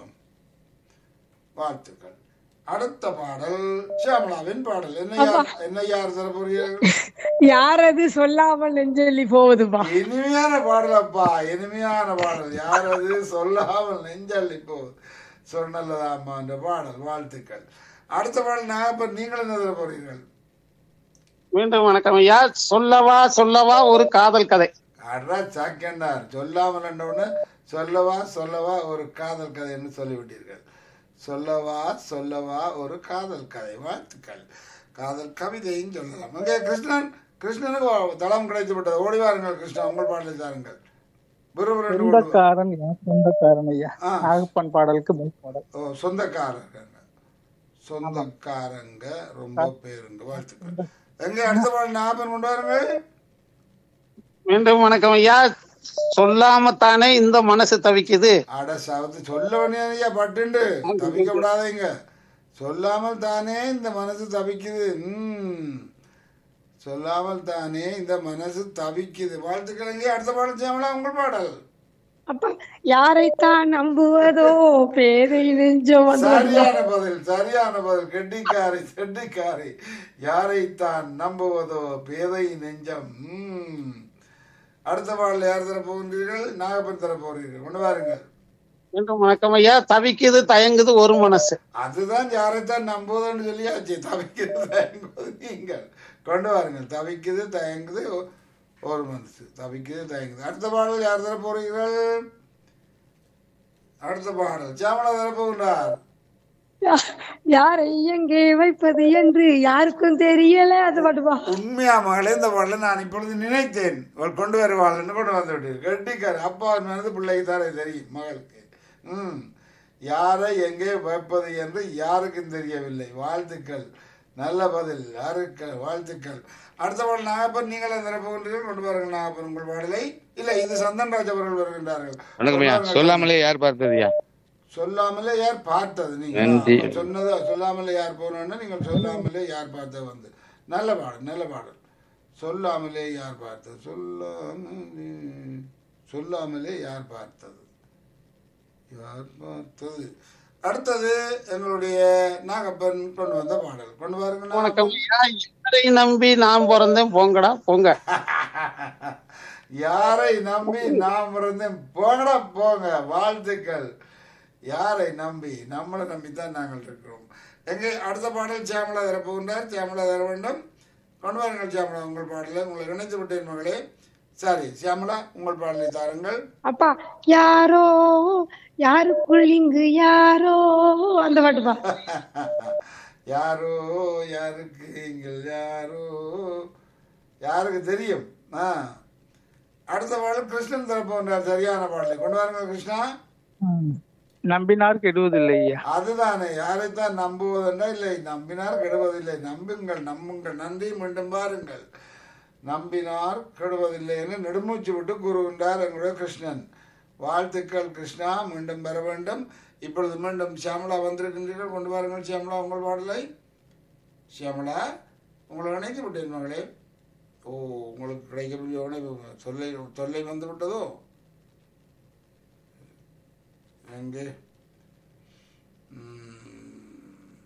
வாழ்த்துக்கள் அடுத்த பாடல் சியாமலாவின் பாடல் என்ன யார் என்ன யார் தர போறீர்கள் யாரது சொல்லாமல் நெஞ்சொல்லி போகுதுப்பா இனிமையான பாடலப்பா இனிமையான பாடல் யார் அது சொல்லாமல் நெஞ்சள்ளி போகுது சொன்னல்லதாம்மா என்ற பாடல் வாழ்த்துக்கள் அடுத்த பாடல் நாகப்பன் நீங்கள் என்ன தர போறீர்கள் மீண்டும் வணக்கம் ஐயா சொல்லவா சொல்லவா ஒரு காதல் கதை அட்ரா சாக்கியண்டார் சொல்லாமல் உடனே சொல்லவா சொல்லவா ஒரு காதல் கதைன்னு சொல்லிவிட்டீர்கள் சொல்லவா சொல்லவா ஒரு காதல் கதை வாழ்த்துக்கள் காதல் கவிதையும் சொல்லலாம் அங்கே கிருஷ்ணன் கிருஷ்ணனுக்கு வா- தளம் கிடைத்து விட்டது ஓடி வாருங்கள் கிருஷ்ணா உங்கள் பாடலை தாருங்கள் விறுவிறு ஓடி வா- சொந்தக்காரன் என் சொந்தக்காரன் ஐயா ஆ. நாகப்பன் பாடலுக்கு முதல் பாடல் ஓ சொந்தக்காரங்க சொந்தக்காரங்க ரொம்ப பேருங்க வாழ்த்துக்கள் எங்க அடுத்த பாடல் ஞாபகம் கொண்டு வாருங்கள் மீண்டும் வணக்கம் ஐயா சொல்லாம தானே இந்த மனசு தவிக்குது அட சவத்து சொல்ல வேண்டிய பட்டுண்டு தவிக்க விடாதீங்க சொல்லாமல் தானே இந்த மனசு தவிக்குது ம் சொல்லாமல் தானே இந்த மனசு தவிக்குது வாழ்த்துக்கள் எங்கே அடுத்த பாடல் செய்யலாம் உங்கள் பாடல் அப்பா யாரைத்தான் நம்புவதோ பேதை நெஞ்சம் அந்த பாட்டு பா. சரியான பதில் சரியான பதில் கெட்டிக்காரி செட்டிக்காரி யாரைத்தான் நம்புவதோ பேதை நெஞ்சம் ம் அடுத்த பாடல் யார் தர போகின்றீர்கள் நாகப்பன் தர போகிறீர்கள் கொண்டு வாருங்கள் மீண்டும் வணக்கம் ஐயா தவிக்குது தயங்குது ஒரு மனசு அதுதான் யாரைத்தான் நம்புவதுன்னு சொல்லியாச்சு தவிக்குது தயங்குவது நீங்கள் கொண்டு வாருங்கள் தவிக்குது தயங்குது ஒ- ஒரு மனசு தவிக்குது தயங்குது அடுத்த பாடல் யார் தர போறீர்கள் அடுத்த பாடல் சாமலா தர போகின்றார் யா- யாரை எங்கே வைப்பது என்று யாருக்கும் தெரியல அது பாட்டுப்பா உண்மையா மகளே இந்த பாடலை நான் இப்பொழுது நினைத்தேன் அவள் கொண்டு வருவாள்னு கொண்டு வந்து விட்டீர்கள் கெட்டிக்கார் அப்பா மனது பிள்ளைக்கு தானே தெரியும் மகளுக்கு ம் யாரை எங்கே வைப்பது என்று யாருக்கும் தெரியவில்லை வாழ்த்துக்கள் நல்ல பதில் யாருக்கு வாழ்த்துக்கள் அடுத்த பாடல் நாகப்பன் நீங்கள் அந்த போகின்றீர்கள் கொண்டு வாருங்கள் நாகப்பன் உங்கள் பாடலை இல்லை இது சந்தன் ராஜ் அவர்கள் வருகின்றார்கள் வணக்கம் ஐயா கொண்டு வாருங்கள். சொல்லாமலே யார் பார்த்ததுயா சொல்லாமலே யார் பார்த்தது நீங்க நன்றி. அப்ப சொன்னது சொல்லாமலே யார் போனோன்னா நீங்கள் சொல்லாமலே யார் பார்த்தது வந்து நல்ல பாடல் நல்ல பாடல் சொல்லாமலே யார் பார்த்தது சொல்லாமலே சொல்லாமலே யார் பார்த்தது யார் பார்த்தது அடுத்தது எங்களுடைய நாகப்பன் கொண்டு வந்த பாடல் கொண்டு வாருங்க வணக்கம் ஐயா யாரை நம்பி நான் பிறந்தேன் போங்கடா போங்க யாரை நம்பி நாம் பிறந்தேன் போங்கடா போங்க வாழ்த்துக்கள் யாரை நம்பி நம்மளை நம்பித்தான் நாங்கள் இருக்கிறோம் எங்கே அடுத்த பாடல் சியாமலா தர போகின்றார் சியாமலா தர வேண்டும் கொண்டு வாருங்கள் சியாமலா உங்கள் பாடலை உங்களை இணைத்து விட்டேன் மகளே சரி சியாமலா உங்கள் பாடலை தாருங்கள் அப்பா யாரோ யாருக்குள் இங்கு யாரோ அந்த பாட்டுப்பா யாரோ யாருக்கு நீங்கள் யாரோ யாருக்கு தெரியும் ஆ அடுத்த பாடல் கிருஷ்ணன் தர போகின்றார் சரியான பாடலை கொண்டு வாருங்க கிருஷ்ணா நம்பினார் கெடுவதில்லை ஐயா அதுதானே யாரைத்தான் நம்புவதென்றா இல்லை நம்பினார் கெடுவதில்லை நம்புங்கள் நம்புங்கள் நன்றி மீண்டும் பாருங்கள் நம்பினார் கெடுவதில்லை என்று நெடுமூச்சு விட்டு கூறுகின்றார் எங்களுடைய கிருஷ்ணன் வாழ்த்துக்கள் கிருஷ்ணா மீண்டும் பெற வேண்டும் இப்பொழுது மீண்டும் சியாமலா வந்திருக்கின்றீர்கள் கொண்டு வாருங்கள் சியாமலா உங்கள் பாடலை சியாமலா உங்களை இணைத்து விட்டேன் மகளே ஓ உங்களுக்கு கிடைக்கக்கூடிய உணவு தொல்லை தொல்லை வந்து விட்டதோ எங்கே ம்.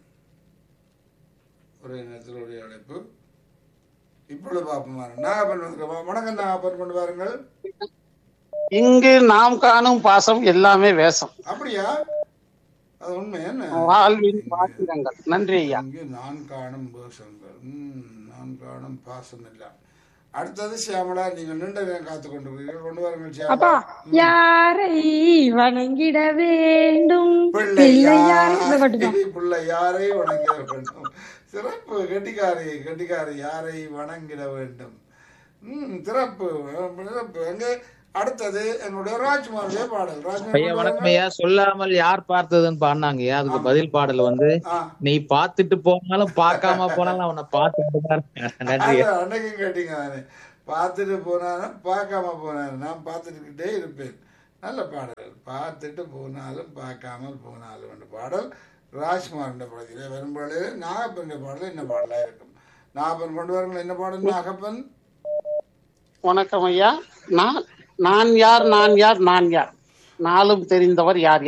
ஒரே நேரத்தில் ஒரே அழைப்பு இப்பொழுது பார்ப்போம் நாகப்பன் வந்து வணக்கம் நாகப்பன் கொண்டு வாருங்கள் இங்கு நாம் காணும் பாசம் எல்லாமே வேஷம் அப்படியா அது உண்மை என்ன வாழ்வின் பாத்திரங்கள் நன்றி ஐயா இங்கு நான் காணும் வேஷங்கள் ம், நான் காணும் பாசம் எல்லாம் அடுத்தது சியாமலா நீங்கள் நீண்ட நேரம் காத்து கொண்டிருக்கிறீர்கள் கொண்டு வாருங்கள் அப்பா சியாமலா யாரை வணங்கிட வேண்டும் பிள்ளையார் இந்த பாட்டுப்பா பிள்ளை பிள்ளை யாரை வணங்கிட வேண்டும் சிறப்பு கெட்டிக்காரி கெட்டிக்காரி யாரை வணங்கிட வேண்டும் ம் சிறப்பு சிறப்பு எங்க அடுத்தது எங்களுடைய ராஜ்குமாருடைய பாடல் ஐயா வணக்கம் ராஜ்குமார் ஐயா சொல்லாமல் யார் பார்த்ததுன்னு பாடினாங்க ஐயா அதுக்கு பதில் பாடல் வந்து ஆ நீ பார்த்துட்டு போனாலும் பார்க்காம போனாலும் அவனை பார்த்துட்டு தான் இருக்கேன். நன்றி ஐயா. அதான் அன்னைக்கும் கேட்டீங்க நானு பார்த்துட்டு போனாலும் பார்க்காம போனாலும் நான் பார்த்துட்டுக்கிட்டே இருப்பேன் நல்ல பாடல் பார்த்துட்டு போனாலும் பார்க்காமல் போனாலும் என்ற பாடல் ராஜ்குமார் படத்திலே வரும்போது நாகப்பன் பாடல் என்ன பாடலாக இருக்கும் நாகப்பன் கொண்டு வரங்கள் என்ன பாடல் நாகப்பன் வணக்கம் ஐயா நான் நான் யார் நான் யார் நான் யார் நாளும் தெரிந்தவர் யார்